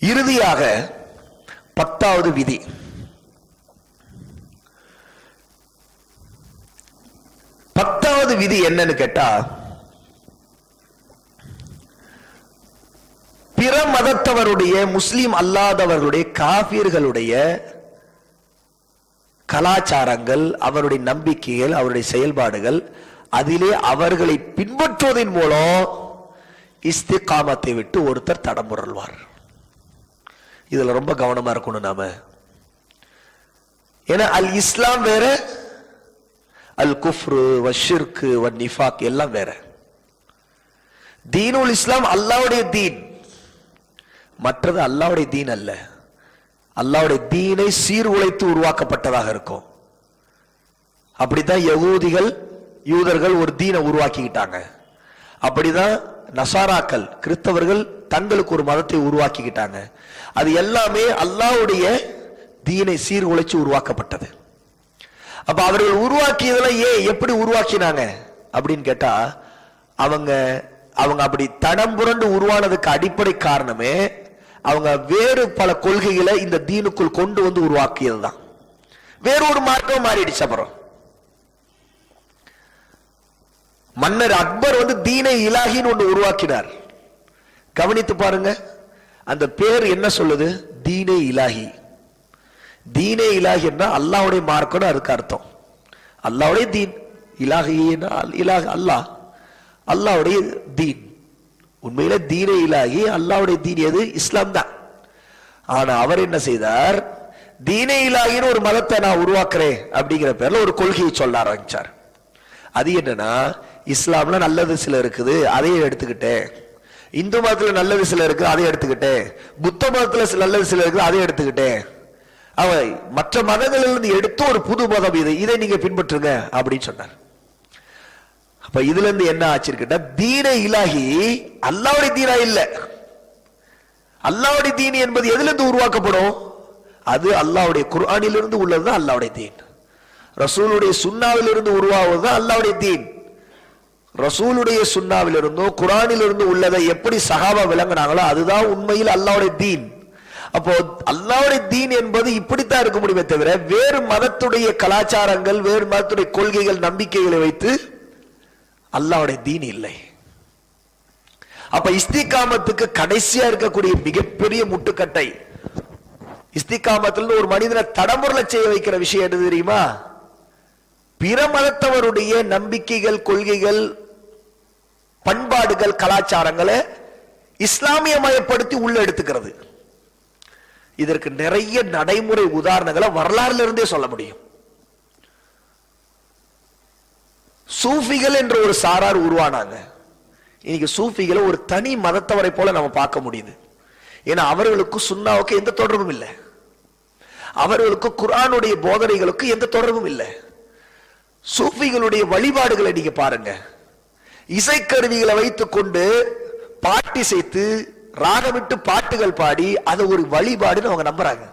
இறுதியாக பத்தாவது விதி பத்தாவது விதி என்னன்னு கேட்டா பிற மதத்தவருடைய முஸ்லிம் அல்லாதவர்களுடைய காபிர்களுடைய கலாச்சாரங்கள் அவருடைய நம்பிக்கைகள் அவருடைய செயல்பாடுகள் அதிலே அவர்களை பின்பற்றுவதன் மூலம் இஸ்திகாமத்தை விட்டு ஒருத்தர் தடமுறல்வார் இதுல ரொம்ப கவனமா இருக்கணும் நாம ஏன்னா அல் இஸ்லாம் வேற அல் குஃப்ரு வஷிர்கு வ நிஃபாக் எல்லாம் வேற தீனுல் இஸ்லாம் அல்லாவுடைய தீன் மற்றது அல்லாவுடைய தீன் அல்ல அல்லாவுடைய தீனை சீர்குலைத்து உருவாக்கப்பட்டதாக இருக்கும் அப்படித்தான் யகூதிகள் யூதர்கள் ஒரு தீனை உருவாக்கிக்கிட்டாங்க அப்படிதான் நசாராக்கள் கிறிஸ்தவர்கள் தங்களுக்கு ஒரு மதத்தை உருவாக்கிக்கிட்டாங்க அது எல்லாமே அல்லாவுடைய தீனை சீர்குலைச்சு உருவாக்கப்பட்டது அப்ப அவர்கள் உருவாக்கியதுல ஏன் எப்படி உருவாக்கினாங்க அப்படின்னு கேட்டா அவங்க அவங்க அப்படி தடம் புரண்டு உருவானதுக்கு அடிப்படை காரணமே அவங்க வேறு பல கொள்கைகளை இந்த தீனுக்குள் கொண்டு வந்து உருவாக்கியது தான் வேற ஒரு மார்க்கம் மாறிடுச்சு அப்புறம் மன்னர் அக்பர் வந்து தீனை இலாகின்னு ஒன்று உருவாக்கினார் கவனித்து பாருங்க அந்த பேர் என்ன சொல்லுது தீனே இலாஹி தீனே இலாஹின்னா அல்லாவுடைய மார்க்கம்னு அதுக்கு அர்த்தம் அல்லாவுடைய தீன் இலாஹின்னா இலாஹ் அல்லாஹ் அல்லாவுடைய தீன் உண்மையில தீனே இலாகி அல்லாவுடைய தீன் எது இஸ்லாம் தான் ஆனா அவர் என்ன செய்தார் தீனே இலாகின்னு ஒரு மதத்தை நான் உருவாக்குறேன் அப்படிங்கிற பேர்ல ஒரு கொள்கையை சொல்ல ஆரம்பிச்சார் அது என்னன்னா இஸ்லாம்ல நல்லது சில இருக்குது அதையும் எடுத்துக்கிட்டேன் இந்து மதத்துல நல்லது சில இருக்குது அதை எடுத்துக்கிட்டேன் புத்த மதத்துல சில நல்லது சில இருக்குது அதை எடுத்துக்கிட்டேன் அவ மற்ற மதங்களில் இருந்து எடுத்து ஒரு புது மதம் இது இதை நீங்க பின்பற்றுங்க அப்படின்னு சொன்னார் அப்ப இதுல இருந்து என்ன ஆச்சு கேட்டா தீன இலாகி அல்லாவுடைய தீனா இல்ல அல்லாவுடைய தீன் என்பது எதுல இருந்து உருவாக்கப்படும் அது அல்லாவுடைய குர்ஆனிலிருந்து உள்ளதுதான் அல்லாவுடைய தீன் ரசூலுடைய சுண்ணாவிலிருந்து உருவாவது அல்லாவுடைய தீன் ரசூலுடைய சுண்ணாவிலிருந்தும் குரானிலிருந்து உள்ளதை எப்படி சகாபா விளங்குனாங்களோ அதுதான் உண்மையில் அல்லாவுடைய தீன் அப்போ அல்லாவுடைய தீன் என்பது இப்படித்தான் இருக்க முடியுமே தவிர வேறு மதத்துடைய கலாச்சாரங்கள் வேறு மதத்துடைய கொள்கைகள் நம்பிக்கைகளை வைத்து அல்லாவுடைய தீன் இல்லை அப்ப இஸ்திகாமத்துக்கு கடைசியா இருக்கக்கூடிய மிகப்பெரிய முட்டுக்கட்டை இஸ்திகாமத்தில் ஒரு மனிதனை தடமுறல செய்ய வைக்கிற விஷயம் எது தெரியுமா பிற மதத்தவருடைய நம்பிக்கைகள் கொள்கைகள் பண்பாடுகள் கலாச்சாரங்களை இஸ்லாமியமயப்படுத்தி உள்ள எடுத்துக்கிறது இதற்கு நிறைய நடைமுறை உதாரணங்களை வரலாறுல இருந்தே சொல்ல முடியும் சூஃபிகள் என்ற ஒரு சாரார் உருவானாங்க இன்னைக்கு சூஃபிகளை ஒரு தனி மதத்தவரை போல நம்ம பார்க்க முடியுது ஏன்னா அவர்களுக்கு சுண்ணாவுக்கு எந்த தொடர்பும் இல்லை அவர்களுக்கு குர்ஆனுடைய போதனைகளுக்கு எந்த தொடர்பும் இல்லை சூஃபிகளுடைய வழிபாடுகளை நீங்க பாருங்க இசைக்கருவிகளை வைத்துக் கொண்டு பாட்டி சேர்த்து ராகமிட்டு பாட்டுகள் பாடி அதை ஒரு வழிபாடுன்னு அவங்க நம்புறாங்க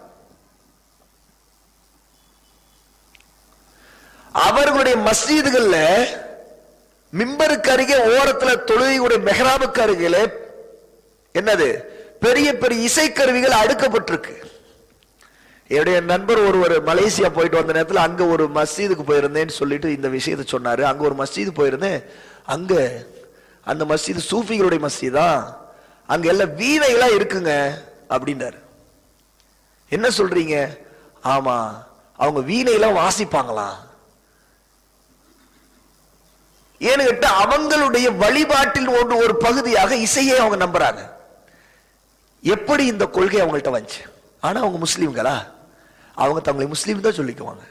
அவர்களுடைய மஸ்ஜிதுகள்ல மிம்பருக்கு அருகே ஓரத்துல தொழுகையுடைய மெஹராபுக்கு அருகில என்னது பெரிய பெரிய இசைக்கருவிகள் அடுக்கப்பட்டிருக்கு என்னுடைய நண்பர் ஒருவர் மலேசியா போயிட்டு வந்த நேரத்தில் அங்க ஒரு மஸ்ஜிதுக்கு போயிருந்தேன்னு சொல்லிட்டு இந்த விஷயத்தை சொன்னாரு அங்க ஒரு மஸ்ஜிது போயிருந்தேன் அங்க அந்த மஸ்ஜிது சூஃபிகளுடைய மஸ்ஜிதா அங்க எல்லாம் வீணைகளா இருக்குங்க அப்படின்னாரு என்ன சொல்றீங்க ஆமா அவங்க வீணையெல்லாம் வாசிப்பாங்களாம் ஏன்னு கேட்டா அவங்களுடைய வழிபாட்டில் ஒன்று ஒரு பகுதியாக இசையை அவங்க நம்புறாங்க எப்படி இந்த கொள்கை அவங்கள்ட்ட வந்துச்சு ஆனா அவங்க முஸ்லீம்களா அவங்க தங்களை முஸ்லீம் தான் சொல்லிக்குவாங்க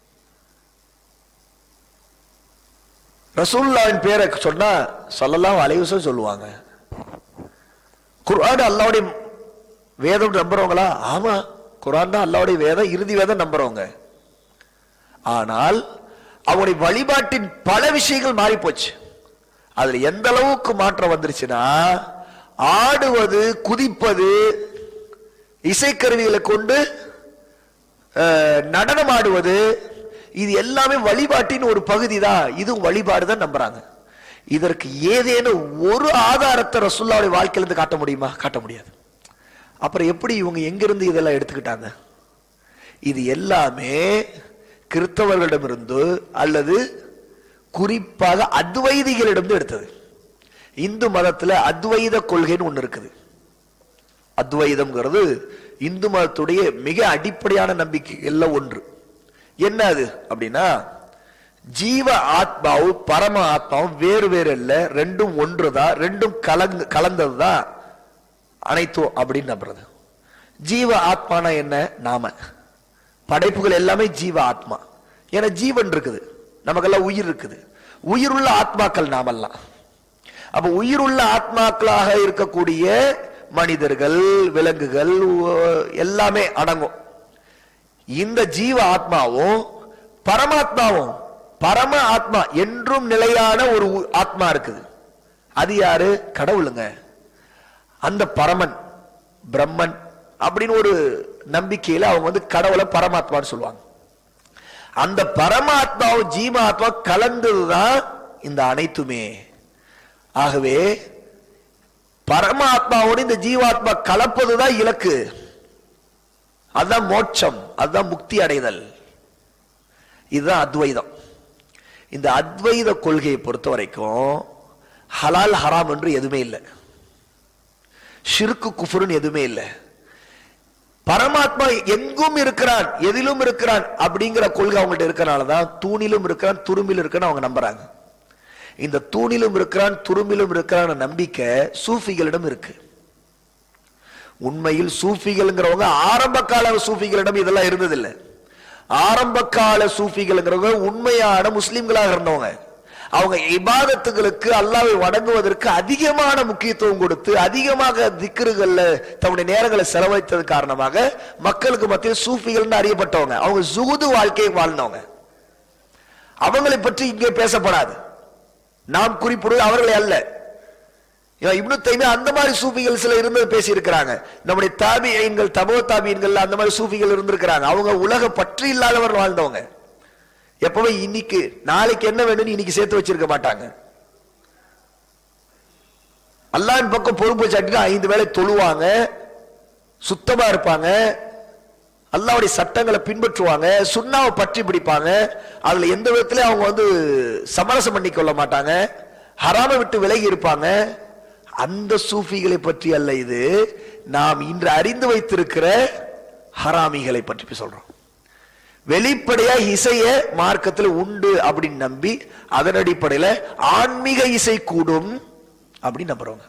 ரசூல்லாவின் பேரை சொன்னா சொல்லலாம் அலைவசம் சொல்லுவாங்க குர்ஆன் அல்லாவுடைய வேதம் நம்புறவங்களா ஆமா குர்ஆன் தான் அல்லாவுடைய வேதம் இறுதி வேதம் நம்புறவங்க ஆனால் அவங்களுடைய வழிபாட்டின் பல விஷயங்கள் மாறி போச்சு அதுல எந்த அளவுக்கு மாற்றம் வந்துருச்சுன்னா ஆடுவது குதிப்பது இசைக்கருவிகளை கொண்டு அஹ், நடனம் ஆடுவது இது எல்லாமே வழிபாட்டின் ஒரு பகுதி தான் இதுவும் வழிபாடு தான் நம்புறாங்க இதற்கு ஏதேனும் ஒரு ஆதாரத்தை ரசுல்லாவுடைய வாழ்க்கையிலிருந்து காட்ட முடியுமா காட்ட முடியாது அப்புறம் எப்படி இவங்க எங்கிருந்து இதெல்லாம் எடுத்துக்கிட்டாங்க இது எல்லாமே கிறிஸ்தவர்களிடமிருந்து அல்லது குறிப்பாக அத்வைதிகளிடம் எடுத்தது இந்து மதத்துல அத்வைத கொள்கைன்னு ஒண்ணு இருக்குது அத்வைதம்ங்கிறது இந்து மதத்துடைய மிக அடிப்படையான நம்பிக்கை எல்லாம் ஒன்று என்ன அது அப்படின்னா ஜீவ ஆத்மாவும் பரம ஆத்மாவும் வேறு வேறு அல்ல ரெண்டும் ஒன்றுதான் ரெண்டும் கலந்து கலந்ததுதான் அனைத்தும் அப்படின்னு நம்புறது ஜீவ ஆத்மானா என்ன நாம படைப்புகள் எல்லாமே ஜீவ ஆத்மா ஏன்னா ஜீவன் இருக்குது நமக்கெல்லாம் உயிர் இருக்குது உயிருள்ள ஆத்மாக்கள் நாமெல்லாம் அப்ப உயிருள்ள ஆத்மாக்களாக இருக்கக்கூடிய மனிதர்கள் விலங்குகள் உ- எல்லாமே அடங்கும் இந்த ஜீவ ஆத்மாவும் பரமாத்மாவும் பரம ஆத்மா என்றும் நிலையான ஒரு உ- ஆத்மா இருக்குது அது யாரு கடவுளுங்க அந்த பரமன் பிரம்மன் அப்படின்னு ஒரு நம்பிக்கையில அவங்க வந்து கடவுளை பரமாத்மான்னு சொல்லுவாங்க அந்த பரமாத்மாவும் ஜீவாத்மா கலந்ததுதான் இந்த அனைத்துமே ஆகவே பரமாத்மாவோடு இந்த ஜீவாத்மா கலப்பதுதான் இலக்கு அதுதான் மோட்சம் அதுதான் முக்தி அடைதல் இதுதான் அத்வைதம் இந்த அத்வைத கொள்கையை பொறுத்த வரைக்கும் ஹலால் ஹராம் என்று எதுவுமே இல்லை ஷிருக்கு குஃபுருன்னு எதுவுமே இல்லை பரமாத்மா எங்கும் இருக்கிறான் எதிலும் இருக்கிறான் அப்படிங்கிற கொள்கை அவங்கள்ட்ட இருக்கனால தான் தூணிலும் இருக்கிறான் துரும்பிலும் இருக்கிறான் அவங்க நம்புறாங்க இந்த தூணிலும் இருக்கிறான் துரும்பிலும் இருக்கிறான் நம்பிக்கை சூஃபிகளிடம் இருக்கு உண்மையில் சூஃபிகள்ங்கிறவங்க ஆரம்ப கால சூஃபிகளிடம் இதெல்லாம் இருந்ததில்லை ஆரம்ப கால சூஃபிகள்ங்கிறவங்க உண்மையான முஸ்லிம்களாக இருந்தவங்க அவங்க இபாதத்துகளுக்கு அல்லாவை வணங்குவதற்கு அதிகமான முக்கியத்துவம் கொடுத்து அதிகமாக திக்ருகள்ல தன்னுடைய நேரங்களை செலவழித்தது காரணமாக மக்களுக்கு மத்தியில் சூஃபிகள்னு அறியப்பட்டவங்க அவங்க ஜுகுது வாழ்க்கையை வாழ்ந்தவங்க அவங்களை பற்றி இங்கே பேசப்படாது நாம் குறிப்பிடுவது அவர்களை அல்ல இவன் இப்னு தைமியா அந்த மாதிரி சூஃபிகள் சில இருந்தது பேசி இருக்கிறாங்க நம்முடைய தாபியங்கள் தபோ தாபியங்கள் அந்த மாதிரி சூஃபிகள் இருந்திருக்கிறாங்க அவங்க உலக பற்று இல்லாதவர் வாழ்ந்தவங்க எப்பவே இன்னைக்கு நாளைக்கு என்ன வேணும்னு இன்னைக்கு சேர்த்து வச்சிருக்க மாட்டாங்க அல்லாஹ்வின் பக்கம் பொறுப்பு சாட்டினா ஐந்து வேளை தொழுவாங்க சுத்தமா இருப்பாங்க அல்லாஹ்வுடைய சட்டங்களை பின்பற்றுவாங்க சுண்ணாவை பற்றி பிடிப்பாங்க அதுல எந்த விதத்திலயும் அவங்க வந்து சமரசம் பண்ணி கொள்ள மாட்டாங்க ஹராமை விட்டு விலகி இருப்பாங்க அந்த சூஃபிகளை பற்றி அல்ல இது நாம் இன்று அறிந்து வைத்திருக்கிற ஹராமிகளை பற்றி சொல்றோம் வெளிப்படையா இசைய மார்க்கத்துல உண்டு அப்படின்னு நம்பி அதன் அடிப்படையில ஆன்மீக இசை கூடும் அப்படின்னு நம்புறவங்க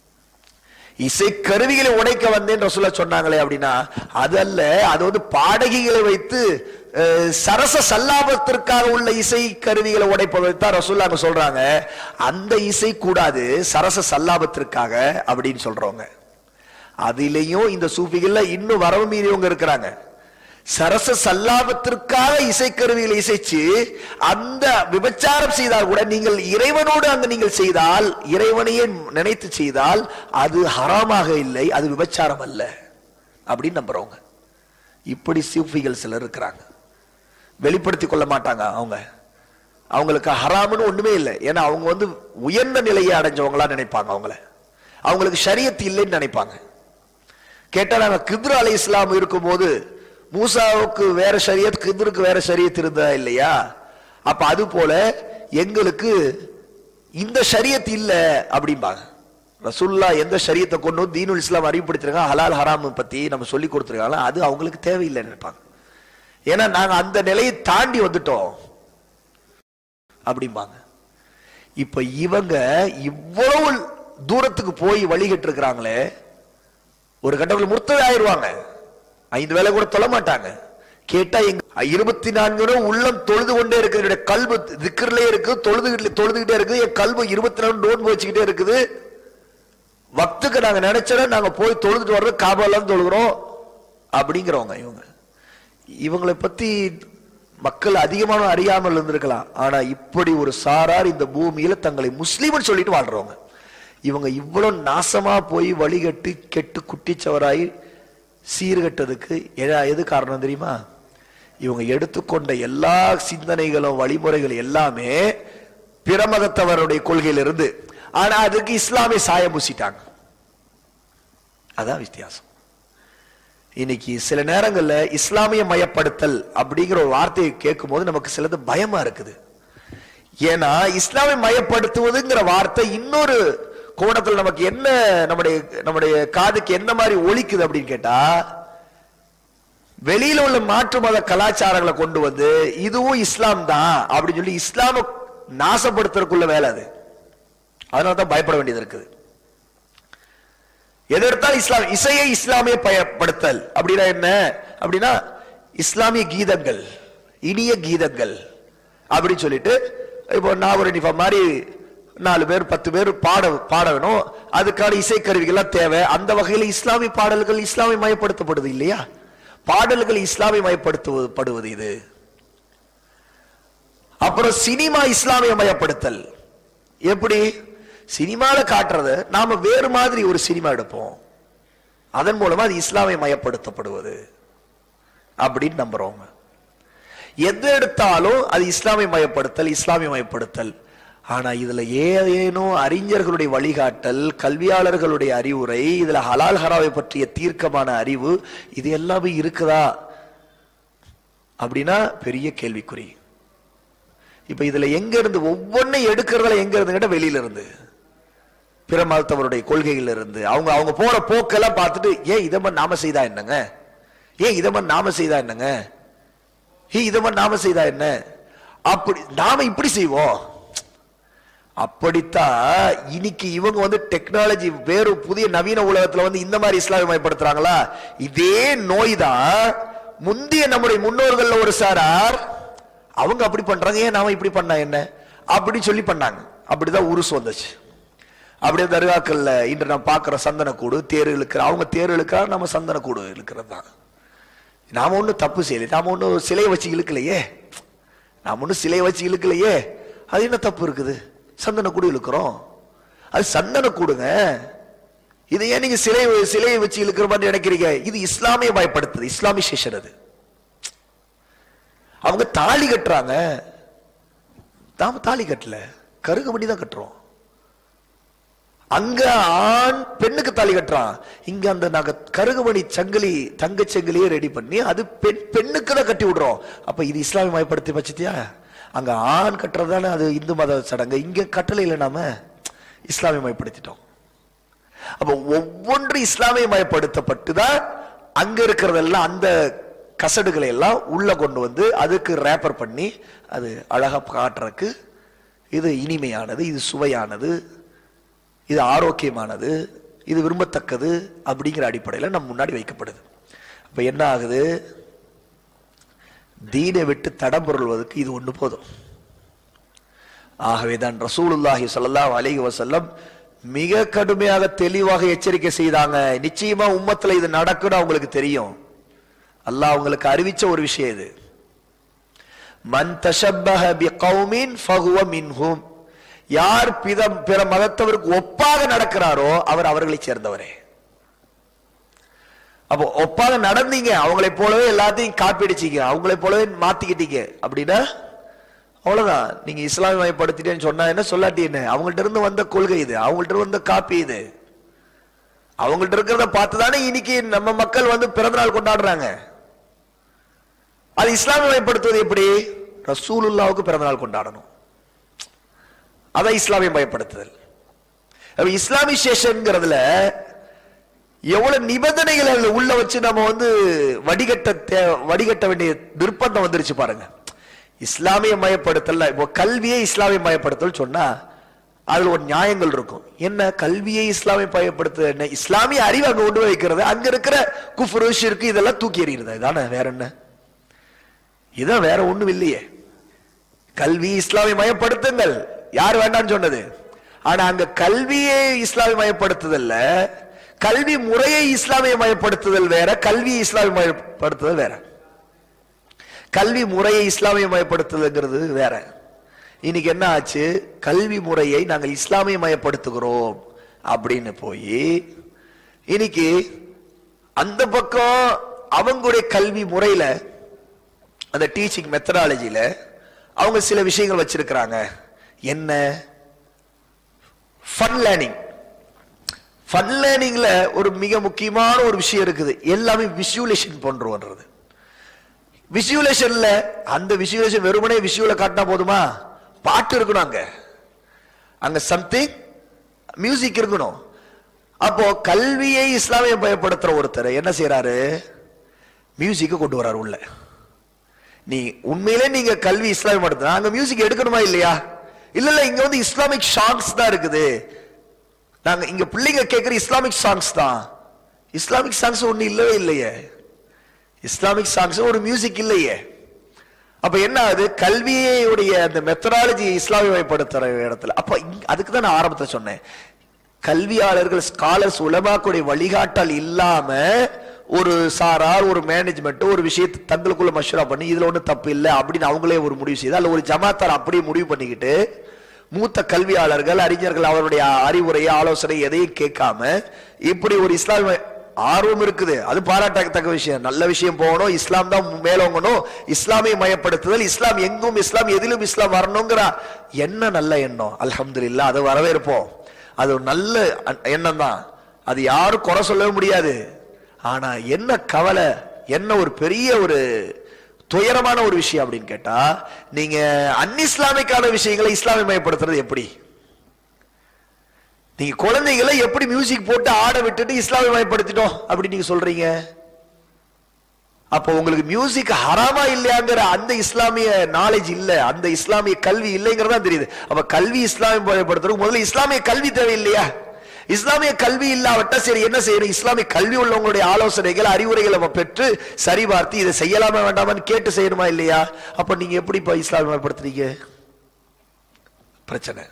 இசை கருவிகளை உடைக்க வந்தேன் ரசூலா சொன்னாங்களே அப்படின்னா அது அல்ல அது வந்து பாடகிகளை வைத்து அஹ், சரச சல்லாபத்திற்காக உள்ள இசை கருவிகளை உடைப்பதை தான் ரசூல்லா அங்க சொல்றாங்க அந்த இசை கூடாது சரச சல்லாபத்திற்காக அப்படின்னு சொல்றவங்க அதிலேயும் இந்த சூஃபிகள்ல இன்னும் வரவு மீறியவங்க இருக்கிறாங்க சரச சல்லாபத்திற்காக இசைக்கருவிகளை இசைச்சு அந்த விபச்சாரம் செய்தால் கூட நீங்கள் இறைவனோடு அங்கு நீங்கள் செய்தால் இறைவனையே நினைத்து செய்தால் அது ஹராமாக இல்லை அது விபச்சாரம் அல்ல அப்படின்னு நம்புறவங்க இப்படி சூஃபிகள் சிலர் இருக்கிறாங்க வெளிப்படுத்திக் கொள்ள மாட்டாங்க அவங்க அவங்களுக்கு ஹராம்னு ஒண்ணுமே இல்லை ஏன்னா அவங்க வந்து உயர்ந்த நிலையை அடைஞ்சவங்களா நினைப்பாங்க அவங்கள அவங்களுக்கு ஷரியத் இல்லைன்னு நினைப்பாங்க கேட்டா நாங்க கித்ரு அலை இஸ்லாம் இருக்கும்போது மூசாவுக்கு வேற ஷரியத் கித்ருக்கு வேற ஷரியத் இருந்தா இல்லையா அப்ப அது போல எங்களுக்கு இந்த ஷரியத் இல்ல அப்படிம்பாங்க ரசூல்லா எந்த ஷரியத்தை கொண்டு வந்து தீனுல் இஸ்லாம் அறிவுப்படுத்திருக்காங்க ஹலால் ஹராம் பத்தி நம்ம சொல்லி கொடுத்துருக்காங்க அது அவங்களுக்கு தேவையில்லைன்னு நினைப்பாங்க ஏன்னா நாங்க அந்த நிலையை தாண்டி வந்துட்டோம் அப்படிம்பாங்க இப்ப இவங்க இவ்வளவு தூரத்துக்கு போய் வழிகிட்டு இருக்கிறாங்களே ஒரு கட்டத்தில் முர்த்தது ஆயிருவாங்க ஐந்து வேளை கூட தொழ மாட்டாங்க கேட்டா எங்க இருபத்தி நான்கு நேரம் உள்ளம் தொழுது கொண்டே இருக்கு என்னுடைய கல்பு திக்கர்லே இருக்கு தொழுது தொழுதுகிட்டே இருக்கு என் கல்பு இருபத்தி நாலு நோன்பு வச்சுக்கிட்டே இருக்குது வக்துக்கு நாங்க நினைச்சோம் நாங்க போய் தொழுதுட்டு வர்றது காபாலாம் தொழுகிறோம் அப்படிங்கிறவங்க இவங்க இவங்களை பத்தி மக்கள் அதிகமான அறியாமல் இருந்திருக்கலாம் ஆனா இப்படி ஒரு சாரார் இந்த பூமியில தங்களை முஸ்லீம்னு சொல்லிட்டு வாழ்றவங்க இவங்க இவ்வளவு நாசமா போய் வழிகட்டு கெட்டு குட்டிச்சவராய் சீர்கட்டதுக்கு எதா- எது காரணம் தெரியுமா இவங்க எடுத்துக்கொண்ட எல்லா சிந்தனைகளும் வழிமுறைகள் எல்லாமே பிற மதத்தவருடைய கொள்கையிலிருந்து ஆனா அதுக்கு இஸ்லாமிய சாயம் பூசிட்டாங்க அதான் வித்தியாசம் இன்னைக்கு சில நேரங்கள்ல இஸ்லாமிய மயப்படுத்தல் அப்படிங்கிற ஒரு வார்த்தையை கேட்கும் போது நமக்கு சிலது பயமா இருக்குது ஏன்னா இஸ்லாமிய மயப்படுத்துவதுங்கிற வார்த்தை இன்னொரு கோணத்தில் நமக்கு என்ன நம்முடைய நம்முடைய காதுக்கு என்ன மாதிரி ஒலிக்குது அப்படின்னு கேட்டா வெளியில உள்ள மாற்று மத கலாச்சாரங்களை கொண்டு வந்து இதுவும் இஸ்லாம் தான் அப்படின்னு சொல்லி இஸ்லாம நாசப்படுத்துறதுக்குள்ள வேலை அது அதனால தான் பயப்பட வேண்டியது இருக்குது எது எடுத்தாலும் இஸ்லாம் இசையை இஸ்லாமிய பயப்படுத்தல் அப்படின்னா என்ன அப்படின்னா இஸ்லாமிய கீதங்கள் இனிய கீதங்கள் அப்படின்னு சொல்லிட்டு இப்போ நாகரணிஃபா மாதிரி நாலு பேர் பத்து பேர் பாட பாட வேணும் அதுக்கான இசைக்கருவிகள்லாம் தேவை அந்த வகையில் இஸ்லாமிய பாடல்கள் இஸ்லாமிய மயப்படுத்தப்படுது இல்லையா பாடல்கள் இஸ்லாமிய மயப்படுத்துவது படுவது இது அப்புறம் சினிமா இஸ்லாமிய மயப்படுத்தல் எப்படி சினிமால காட்டுறத நாம வேறு மாதிரி ஒரு சினிமா எடுப்போம் அதன் மூலமா அது இஸ்லாமிய மயப்படுத்தப்படுவது அப்படின்னு நம்புறவங்க எது எடுத்தாலும் அது இஸ்லாமிய மயப்படுத்தல் இஸ்லாமிய மயப்படுத்தல் ஆனா இதுல ஏதேனும் அறிஞர்களுடைய வழிகாட்டல் கல்வியாளர்களுடைய அறிவுரை இதுல ஹலால் ஹராவை பற்றிய தீர்க்கமான அறிவு இது எல்லாமே இருக்குதா அப்படின்னா பெரிய கேள்விக்குறி இப்ப இதுல எங்க இருந்து ஒவ்வொன்றையும் எடுக்கிறதுல எங்க இருந்து கேட்டா வெளியில இருந்து பிற மதத்தவருடைய கொள்கைகள் இருந்து அவங்க அவங்க போற போக்கெல்லாம் பார்த்துட்டு ஏன் இதை மாதிரி நாம செய்தா என்னங்க ஏன் இதை மாதிரி நாம செய்தா என்னங்க ஏய் இதை மாதிரி நாம செய்தா என்ன அப்படி நாம இப்படி செய்வோம் அப்படித்தான் இன்னைக்கு இவங்க வந்து டெக்னாலஜி வேறு புதிய நவீன உலகத்துல வந்து இந்த மாதிரி இஸ்லாமியமயப்படுத்துறாங்களா இதே நோய் தான் முந்தைய நம்முடைய முன்னோர்கள்ல ஒரு சாரார் அவங்க அப்படி பண்றாங்க ஏன் நாம இப்படி பண்ணா என்ன அப்படி சொல்லி பண்ணாங்க அப்படிதான் உருசு வந்துச்சு அப்படியே தர்காக்கள்ல இன்று நான் பார்க்கிற சந்தனக்கூடு தேர் இழுக்கிற அவங்க தேர் இழுக்கிறா நம்ம சந்தனக்கூடு இழுக்கிறது தான் நாம ஒண்ணும் தப்பு செய்யலை நாம ஒண்ணும் சிலையை வச்சு இழுக்கலையே நாம ஒண்ணும் சிலையை வச்சு இழுக்கலையே அது என்ன தப்பு இருக்குது சந்தன கூடு இழுக்கிறோம் அது சந்தன கூடுங்க இதை ஏன் நீங்க சிலை சிலையை வச்சு இழுக்கிற மாதிரி நினைக்கிறீங்க இது இஸ்லாமிய பயப்படுத்துது இஸ்லாமிசேஷன் அது அவங்க தாலி கட்டுறாங்க நாம தாலி கட்டல கருகுமணி தான் கட்டுறோம் அங்க ஆண் பெண்ணுக்கு தாலி கட்டுறான் இங்க அந்த நாங்க கருகுமணி சங்கிலி தங்க சங்கிலியே ரெடி பண்ணி அது பெண் பெண்ணுக்கு தான் கட்டி விடுறோம் அப்ப இது இஸ்லாமிய மயப்படுத்தி வச்சுட்டியா அங்க ஆண் கட்டுறதானே அது இந்து மத சடங்கு இங்க கட்டளை இல்லை நாம இஸ்லாமிய மயப்படுத்திட்டோம் அப்ப ஒவ்வொன்று இஸ்லாமிய மயப்படுத்தப்பட்டு தான் அங்க இருக்கிறதெல்லாம் அந்த கசடுகளை எல்லாம் உள்ள கொண்டு வந்து அதுக்கு ரேப்பர் பண்ணி அது அழகா காட்டுறதுக்கு இது இனிமையானது இது சுவையானது இது ஆரோக்கியமானது இது விரும்பத்தக்கது அப்படிங்கிற அடிப்படையில் நம்ம முன்னாடி வைக்கப்படுது அப்ப என்ன ஆகுது தீனை விட்டு தடம் பொருள்வதற்கு இது ஒண்ணு போதும் ஆகவே தான் ரசூலுல்லாஹி ஸல்லல்லாஹு அலைஹி வஸல்லம் மிக கடுமையாக தெளிவாக எச்சரிக்கை செய்தாங்க நிச்சயமா உம்மத்துல இது நடக்கும்னு அவங்களுக்கு தெரியும் அல்லாஹ் அவங்களுக்கு அறிவிச்ச ஒரு விஷயம் இது மன் தஷப்பஹ பிகௌமின் ஃபஹுவ மின்ஹும் யார் பித பிற மதத்தவருக்கு ஒப்பாக நடக்கிறாரோ அவர் அவர்களை சேர்ந்தவரே அப்போ ஒப்பாக நடந்தீங்க அவங்களை போலவே எல்லாத்தையும் காப்பிடிச்சீங்க அவங்களை போலவே மாத்திக்கிட்டீங்க அப்படின்னா அவ்வளவுதான் நீங்க இஸ்லாமியமயப்படுத்திட்டேன்னு சொன்னா என்ன சொல்லாட்டி என்ன அவங்கள்ட்ட இருந்து வந்த கொள்கை இது அவங்கள்ட்ட இருந்து வந்த காப்பி இது அவங்கள்ட்ட இருக்கிறத பார்த்து தானே இன்னைக்கு நம்ம மக்கள் வந்து பிறந்தநாள் கொண்டாடுறாங்க அது இஸ்லாமியமயப்படுத்துவது எப்படி ரசூலுல்லாவுக்கு பிறந்தநாள் கொண்டாடணும் அதான் இஸ்லாமிய பயப்படுத்துதல் அப்ப இஸ்லாமிசேஷன்ங்கிறதுல எவ்வளவு நிபந்தனைகள் அதுல உள்ள வச்சு நம்ம வந்து வடிகட்ட தே- வடிகட்ட வேண்டிய நிர்பந்தம் வந்துருச்சு பாருங்க இஸ்லாமிய மயப்படுத்தல் இப்போ கல்வியை இஸ்லாமிய மயப்படுத்தல் சொன்னா அதுல ஒரு நியாயங்கள் இருக்கும் என்ன கல்வியை இஸ்லாமிய பயப்படுத்த என்ன இஸ்லாமிய அறிவு அங்க கொண்டு போய் வைக்கிறது அங்க இருக்கிற குஃப்ரு ஷிர்கு இதெல்லாம் தூக்கி எறிகிறது இதானே வேற என்ன இதான் வேற ஒண்ணும் இல்லையே கல்வி இஸ்லாமிய மயப்படுத்துங்கள் யார் வேண்டாம்னு சொன்னது ஆனா அங்க கல்வியை இஸ்லாமிய மயப்படுத்துதல்ல கல்வி முறையை இஸ்லாமிய மயப்படுத்துதல் வேற கல்வியை இஸ்லாமிய மயப்படுத்துதல் வேற கல்வி முறையை இஸ்லாமிய மயப்படுத்துதல்ங்கிறது வேற இன்னைக்கு என்ன ஆச்சு கல்வி முறையை நாங்கள் இஸ்லாமிய மயப்படுத்துகிறோம் அப்படின்னு போய் இன்னைக்கு அந்த பக்கம் அவங்களுடைய கல்வி முறையில அந்த டீச்சிங் மெத்தடாலஜில அவங்க சில விஷயங்கள் வச்சிருக்கிறாங்க என்ன ஃபன் லேர்னிங் ஃபன் லேர்னிங்ல ஒரு மிக முக்கியமான ஒரு விஷயம் இருக்குது எல்லாமே விஷுவலேஷன் பண்றோன்றது விஷுவலேஷன்ல அந்த விஷுவலேஷன் வெறுமனே விஷுவல காட்டினா போதுமா பாட்டு இருக்கணும் அங்க அங்க சம்திங் மியூசிக் இருக்கணும் அப்போ கல்வியை இஸ்லாமிய பயப்படுத்துற ஒருத்தர் என்ன செய்யறாரு மியூசிக்க கொண்டு வராரு உள்ள நீ உண்மையிலே நீங்க கல்வி இஸ்லாமிய படுத்துனா அங்க மியூசிக் எடுக்கணுமா இல்லையா இல்ல இல்ல இங்க வந்து இஸ்லாமிக் சாங்ஸ் தான் இருக்குது நாங்க இங்க பிள்ளைங்க கேட்கிற இஸ்லாமிக் சாங்ஸ் தான் இஸ்லாமிக் சாங்ஸ் ஒண்ணு இல்லவே இல்லையே இஸ்லாமிக் சாங்ஸ் ஒரு மியூசிக் இல்லையே அப்ப என்ன ஆகுது கல்வியுடைய அந்த மெத்தடாலஜி இஸ்லாமியமயப்படுத்துற இடத்துல அப்ப இங்க- அதுக்கு தான் நான் ஆரம்பத்துல சொன்னேன் கல்வியாளர்கள் ஸ்காலர்ஸ் உலமாக்குடைய வழிகாட்டல் இல்லாம ஒரு சாரார் ஒரு மேனேஜ்மெண்ட் ஒரு விஷயத்தை தங்களுக்குள்ள மஷூரா பண்ணி இதுல ஒண்ணும் தப்பு இல்லை அப்படின்னு அவங்களே ஒரு முடிவு செய்து அல்ல ஒரு ஜமாத்தார் அப்படியே முடிவு பண்ணிக்கிட்டு மூத்த கல்வியாளர்கள் அறிஞர்கள் அவருடைய அறிவுரை ஆலோசனை எதையும் கேட்காம இப்படி ஒரு இஸ்லாமிய ஆர்வம் இருக்குது அது பாராட்டத்தக்க விஷயம் நல்ல விஷயம் போகணும் இஸ்லாம் தான் மேலோங்கணும் இஸ்லாமிய மயப்படுத்துதல் இஸ்லாம் எங்கும் இஸ்லாம் எதிலும் இஸ்லாம் வரணுங்கிற என்ன நல்ல எண்ணம் அல்ஹம்துலில்லாஹ் அதை வரவேற்போம் அது ஒரு நல்ல அ- எண்ணம் தான் அது யாரும் குறை சொல்லவே முடியாது ஆனா என்ன கவலை என்ன ஒரு பெரிய ஒரு துயரமான ஒரு விஷயம் அப்படின்னு கேட்டா நீங்க அன்இஸ்லாமிக்கான விஷயங்களை இஸ்லாமியமயப்படுத்துறது எப்படி நீங்க குழந்தைகளை எப்படி மியூசிக் போட்டு ஆட விட்டுட்டு இஸ்லாமியமயப்படுத்திட்டோம் அப்படி நீங்க சொல்றீங்க அப்போ உங்களுக்கு மியூசிக் ஹராமா இல்லையாங்கிற அந்த இஸ்லாமிய நாலேஜ் இல்ல அந்த இஸ்லாமிய கல்வி இல்லைங்கிறதா தெரியுது அப்ப கல்வி இஸ்லாமியப்படுத்துறதுக்கு முதல்ல இஸ்லாமிய கல்வி தேவை இல்லையா இஸ்லாமிய கல்வி இல்லாவிட்டா சரி என்ன செய்யணும் இஸ்லாமிய கல்வி உள்ளவங்களுடைய ஆலோசனைகள் அறிவுரைகளை நம்ம பெற்று சரிபார்த்து இதை செய்யலாமா வேண்டாமான்னு கேட்டு செய்யணுமா இல்லையா அப்ப நீங்க எப்படி இப்ப இஸ்லாமியப்படுத்துறீங்க பிரச்சனை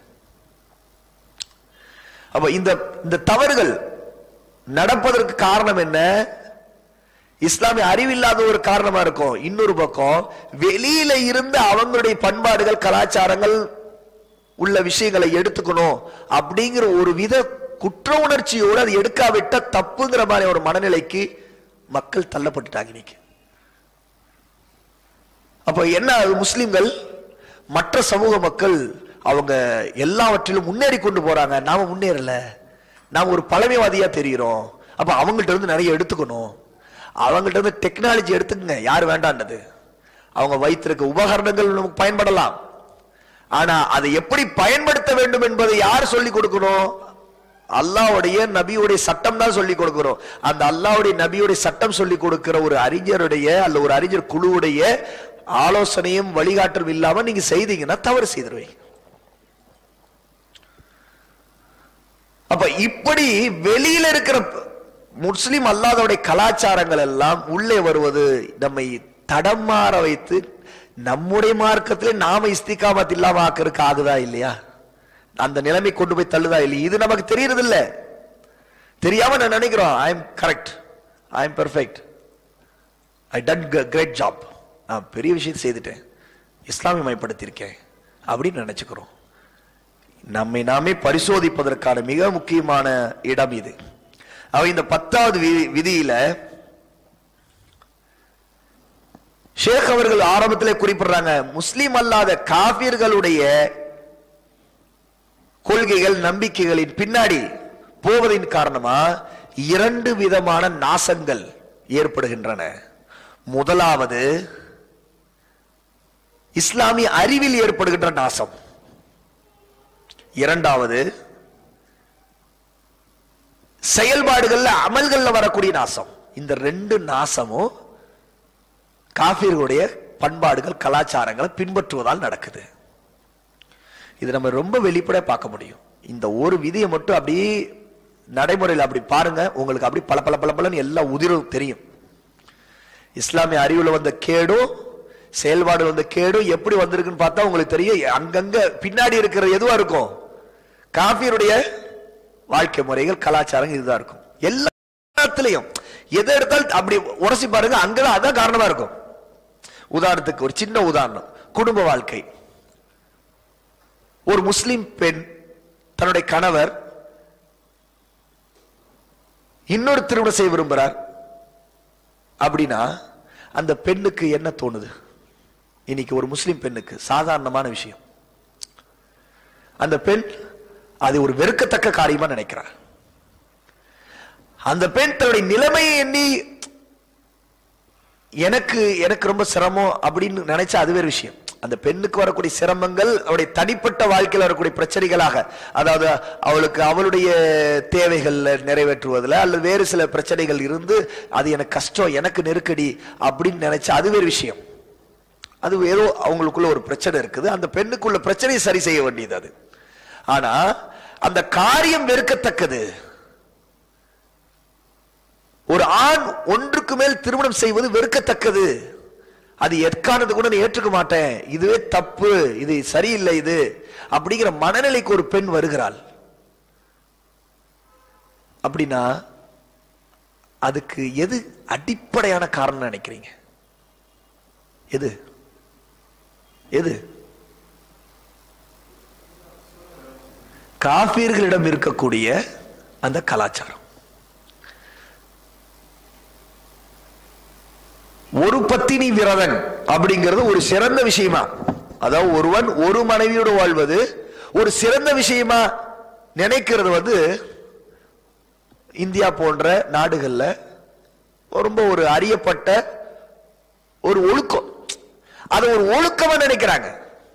அப்ப இந்த இந்த தவறுகள் நடப்பதற்கு காரணம் என்ன இஸ்லாமிய அறிவில்லாத ஒரு காரணமா இருக்கும் இன்னொரு பக்கம் வெளியில இருந்து அவங்களுடைய பண்பாடுகள் கலாச்சாரங்கள் உள்ள விஷயங்களை எடுத்துக்கணும் அப்படிங்கிற ஒரு வித குற்ற உணர்ச்சியோடு அது எடுக்காவிட்ட தப்புங்கிற மாதிரி ஒரு மனநிலைக்கு மக்கள் தள்ளப்பட்டுட்டாங்க இன்னைக்கு அப்ப என்ன ஆகுது? முஸ்லிம்கள் மற்ற சமூக மக்கள் அவங்க எல்லாவற்றிலும் முன்னேறி கொண்டு போறாங்க நாம முன்னேறல நாம ஒரு பழமைவாதியா தெரிகிறோம் அப்ப அவங்கள்ட்ட இருந்து நிறைய எடுத்துக்கணும் அவங்கள்ட்ட இருந்து டெக்னாலஜி எடுத்துக்கங்க யார் வேண்டான்றது அவங்க வைத்திருக்க உபகரணங்கள் நமக்கு பயன்படலாம் ஆனா அதை எப்படி பயன்படுத்த வேண்டும் என்பதை யார் சொல்லி கொடுக்கணும் அல்லாஹ்வுடைய நபியுடைய சட்டம் தான் சொல்லி கொடுக்கிறோம் அந்த அல்லாஹ்வுடைய நபியுடைய சட்டம் சொல்லி கொடுக்கிற ஒரு அறிஞருடைய அல்ல ஒரு அறிஞர் குழுவுடைய ஆலோசனையும் வழிகாட்டலும் இல்லாம நீங்க செய்தீங்கன்னா தவறு செய்திருவீங்க அப்ப இப்படி வெளியில இருக்கிற முஸ்லிம் அல்லாதவுடைய கலாச்சாரங்கள் எல்லாம் உள்ளே வருவது நம்மை தடம் மாற வைத்து நம்முடைய மார்க்கத்திலே நாம இஸ்திகாமத் இல்லாம ஆக்கிறதுக்கு ஆகுதா இல்லையா அந்த நிலைமை கொண்டு போய் தள்ளுதா இல்லையா இது நமக்கு தெரியறது இல்ல தெரியாம நான் நினைக்கிறோம் I am correct I am perfect I done great job நான் பெரிய விஷயத்தை செய்துட்டேன் இஸ்லாமியமயப்படுத்தியிருக்கேன் அப்படின்னு நினைச்சுக்கிறோம் நம்மை நாமே பரிசோதிப்பதற்கான மிக முக்கியமான இடம் இது அவ இந்த பத்தாவது வி- விதியில ஷேக் அவர்கள் ஆரம்பத்திலே குறிப்பிடுறாங்க முஸ்லிம் அல்லாத காபிர்களுடைய கொள்கைகள் நம்பிக்கைகளின் பின்னாடி போவதின் காரணமா இரண்டு விதமான நாசங்கள் ஏற்படுகின்றன முதலாவது இஸ்லாமிய அறிவில் ஏற்படுகின்ற நாசம் இரண்டாவது செயல்பாடுகள்ல அமல்கள்ல வரக்கூடிய நாசம் இந்த ரெண்டு நாசமும் காபிர்களுடைய பண்பாடுகள் கலாச்சாரங்களை பின்பற்றுவதால் நடக்குது இது நம்ம ரொம்ப வெளிப்படையா பார்க்க முடியும் இந்த ஒரு விதியை மட்டும் அப்படியே நடைமுறையில் அப்படி பாருங்க உங்களுக்கு அப்படி பல பல பல பலன்னு எல்லாம் உதிரும் தெரியும் இஸ்லாமிய அறிவுல வந்த கேடும் செயல்பாடு வந்த கேடும் எப்படி வந்திருக்குன்னு பார்த்தா உங்களுக்கு தெரியும் அங்கங்க பின்னாடி இருக்கிற எதுவா இருக்கும் காபியருடைய வாழ்க்கை முறைகள் கலாச்சாரம் இதுதான் இருக்கும் எல்லாத்துலயும் எதை எடுத்தாலும் அப்படி உரசி பாருங்க அங்கதான் அதான் காரணமா இருக்கும் உதாரணத்துக்கு ஒரு சின்ன உதாரணம் குடும்ப வாழ்க்கை ஒரு முஸ்லிம் பெண் தன்னுடைய கணவர் இன்னொரு திருமணம் செய்ய விரும்புறார் அப்படின்னா அந்த பெண்ணுக்கு என்ன தோணுது இன்னைக்கு ஒரு முஸ்லிம் பெண்ணுக்கு சாதாரணமான விஷயம் அந்த பெண் அது ஒரு வெறுக்கத்தக்க காரியமா நினைக்கிறார் அந்த பெண் தன்னுடைய நிலைமையை எண்ணி எனக்கு எனக்கு ரொம்ப சிரமம் அப்படின்னு நினைச்சா அது வேறு விஷயம் அந்த பெண்ணுக்கு வரக்கூடிய சிரமங்கள் அவளுடைய தனிப்பட்ட வாழ்க்கையில் வரக்கூடிய பிரச்சனைகளாக அதாவது அவளுக்கு அவளுடைய தேவைகள் நிறைவேற்றுவதில் அல்லது வேறு சில பிரச்சனைகள் இருந்து அது எனக்கு கஷ்டம் எனக்கு நெருக்கடி அப்படின்னு நினைச்சா அது வேறு விஷயம் அது ஏதோ அவங்களுக்குள்ள ஒரு பிரச்சனை இருக்குது அந்த பெண்ணுக்குள்ள பிரச்சனையை சரி செய்ய வேண்டியது அது ஆனா அந்த காரியம் வெறுக்கத்தக்கது ஒரு ஆண் ஒன்றுக்கு மேல் திருமணம் செய்வது வெறுக்கத்தக்கது அது எற்கானது கூட நான் ஏற்றுக்க மாட்டேன் இதுவே தப்பு இது சரியில்லை இது அப்படிங்கிற மனநிலைக்கு ஒரு பெண் வருகிறாள் அப்படின்னா அதுக்கு எது அடிப்படையான காரணம் நினைக்கிறீங்க எது எது காபீர்களிடம் இருக்கக்கூடிய அந்த கலாச்சாரம் ஒரு பத்தினி விரதன் அப்படிங்கிறது ஒரு சிறந்த விஷயமா அதாவது ஒருவன் ஒரு மனைவியோடு வாழ்வது ஒரு சிறந்த விஷயமா நினைக்கிறது வந்து இந்தியா போன்ற நாடுகள்ல ரொம்ப ஒரு அறியப்பட்ட ஒரு ஒழுக்கம் அது ஒரு ஒழுக்கமா நினைக்கிறாங்க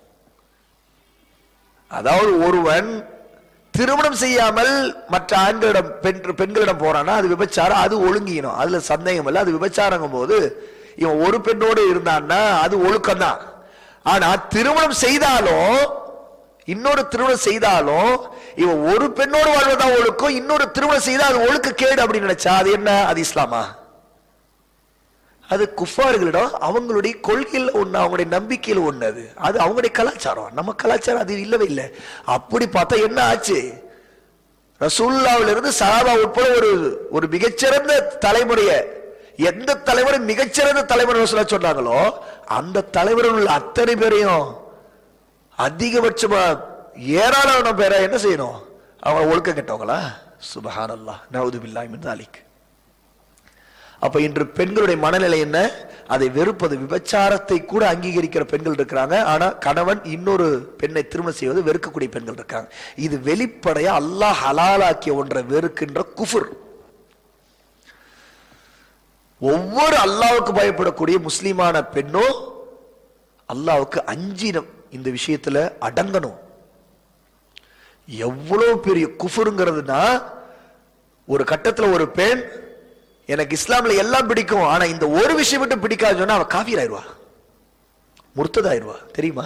அதாவது ஒருவன் திருமணம் செய்யாமல் மற்ற ஆண்களிடம் பெண் பெண்களிடம் போறானா அது விபச்சாரம் அது ஒழுங்கினோம் அதுல சந்தேகம் இல்லை அது விபச்சாரங்கும் போது இவன் ஒரு பெண்ணோடு இருந்தான்னா அது ஒழுக்கம் தான் ஆனா திருமணம் செய்தாலும் இன்னொரு திருமணம் செய்தாலும் இவன் ஒரு பெண்ணோடு வாழ்வதா ஒழுக்கம் இன்னொரு திருமணம் செய்தா அது ஒழுக்க கேடு அப்படின்னு நினைச்சா அது என்ன அது இஸ்லாமா அது குஃபார்களிடம் அவங்களுடைய கொள்கையில் ஒண்ணு அவங்களுடைய நம்பிக்கையில் ஒண்ணு அது அது அவங்களுடைய கலாச்சாரம் நம்ம கலாச்சாரம் அது இல்லவே இல்லை அப்படி பார்த்தா என்ன ஆச்சு ரசூல்லாவில இருந்து சஹாபா உட்பட ஒரு ஒரு மிகச்சிறந்த தலைமுறைய எந்த தலைவரை மிகச்சிறந்த தலைவர் ரசூலா சொன்னாங்களோ அந்த தலைவரில் உள்ள அத்தனை பேரையும் அதிகபட்சமா ஏராளமான பேரை என்ன செய்யணும் அவங்க ஒழுக்கம் கெட்டவங்களா சுபஹானல்லா நவுது பில்லாஹ் மின் தாலிக் அப்ப இன்று பெண்களுடைய மனநிலை என்ன அதை வெறுப்பது விபச்சாரத்தை கூட அங்கீகரிக்கிற பெண்கள் இருக்கிறாங்க ஆனா கணவன் இன்னொரு பெண்ணை திருமணம் செய்வது வெறுக்கக்கூடிய பெண்கள் இருக்காங்க இது வெளிப்படையா அல்லாஹ் ஹலாலாக்கிய ஒன்றை வெறுக்கின்ற குஃபுர் ஒவ்வொரு அல்லாவுக்கு பயப்படக்கூடிய முஸ்லிமான பெண்ணோ அல்லாவுக்கு அஞ்சினம் இந்த விஷயத்துல அடங்கணும் எவ்வளவு பெரிய குஃபுருங்கிறதுனா ஒரு கட்டத்துல ஒரு பெண் எனக்கு இஸ்லாம்ல எல்லாம் பிடிக்கும் ஆனா இந்த ஒரு விஷயம் மட்டும் பிடிக்காது சொன்னா அவ காஃபீர் ஆயிடுவா முர்த்ததாயிருவா தெரியுமா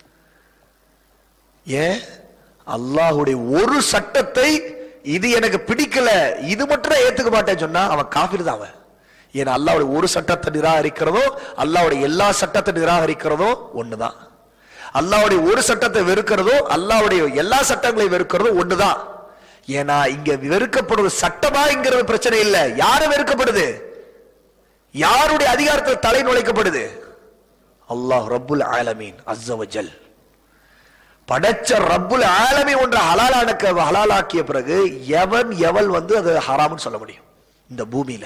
ஏன் அல்லாஹுடைய ஒரு சட்டத்தை இது எனக்கு பிடிக்கல இது மட்டும் நான் ஏத்துக்க மாட்டேன்னு சொன்னா அவன் காஃபிர் தான் அவன் ஏன்னா அல்லாவுடைய ஒரு சட்டத்தை நிராகரிக்கிறதோ அல்லாவுடைய எல்லா சட்டத்தை நிராகரிக்கிறதோ ஒண்ணுதான் அல்லாவுடைய ஒரு சட்டத்தை வெறுக்கிறதோ அல்லாவுடைய எல்லா சட்டங்களையும் வெறுக்கிறதோ ஒண்ணுதான் ஏன்னா இங்க வெறுக்கப்படுவது சட்டமாங்கிறது பிரச்சனை இல்ல யாரு வெறுக்கப்படுது யாருடைய அதிகாரத்தில் தலை நுழைக்கப்படுது அல்லாஹ் ரப்புல் ஆலமீன் அஸ்ஸவஜல் படைச்ச ரப்புல் ஆலமீன் ஒன்று ஹலாலானக்க ஹலாலாக்கிய பிறகு எவன் எவள் வந்து அது ஹராம்னு சொல்ல முடியும் இந்த பூமியில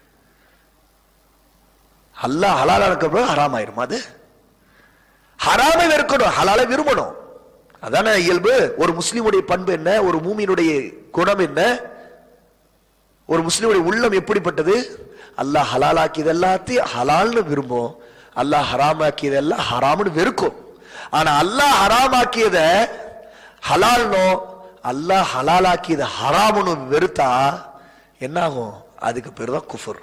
அல்லாஹ் ஹலாலானக்க பிறகு ஹராம் ஆயிரும் அது ஹராமை வெறுக்கணும் ஹலாலை விரும்பணும் அதான இயல்பு ஒரு முஸ்லிமுடைய பண்பு என்ன ஒரு மூமியினுடைய குணம் என்ன ஒரு முஸ்லிமுடைய உள்ளம் எப்படிப்பட்டது அல்லாஹ் ஹலாலாக்கியது எல்லாத்தையும் ஹலால்னு விரும்பும் அல்லாஹ் ஹராமாக்கியதெல்லாம் ஹராம்னு வெறுக்கும் ஆனா அல்லாஹ் ஹராமாக்கியத ஹலால்னோ அல்லாஹ் ஹலாலாக்கியத ஹராம்னு வெறுத்தா என்ன ஆகும் அதுக்கு பேர் தான் குஃபர்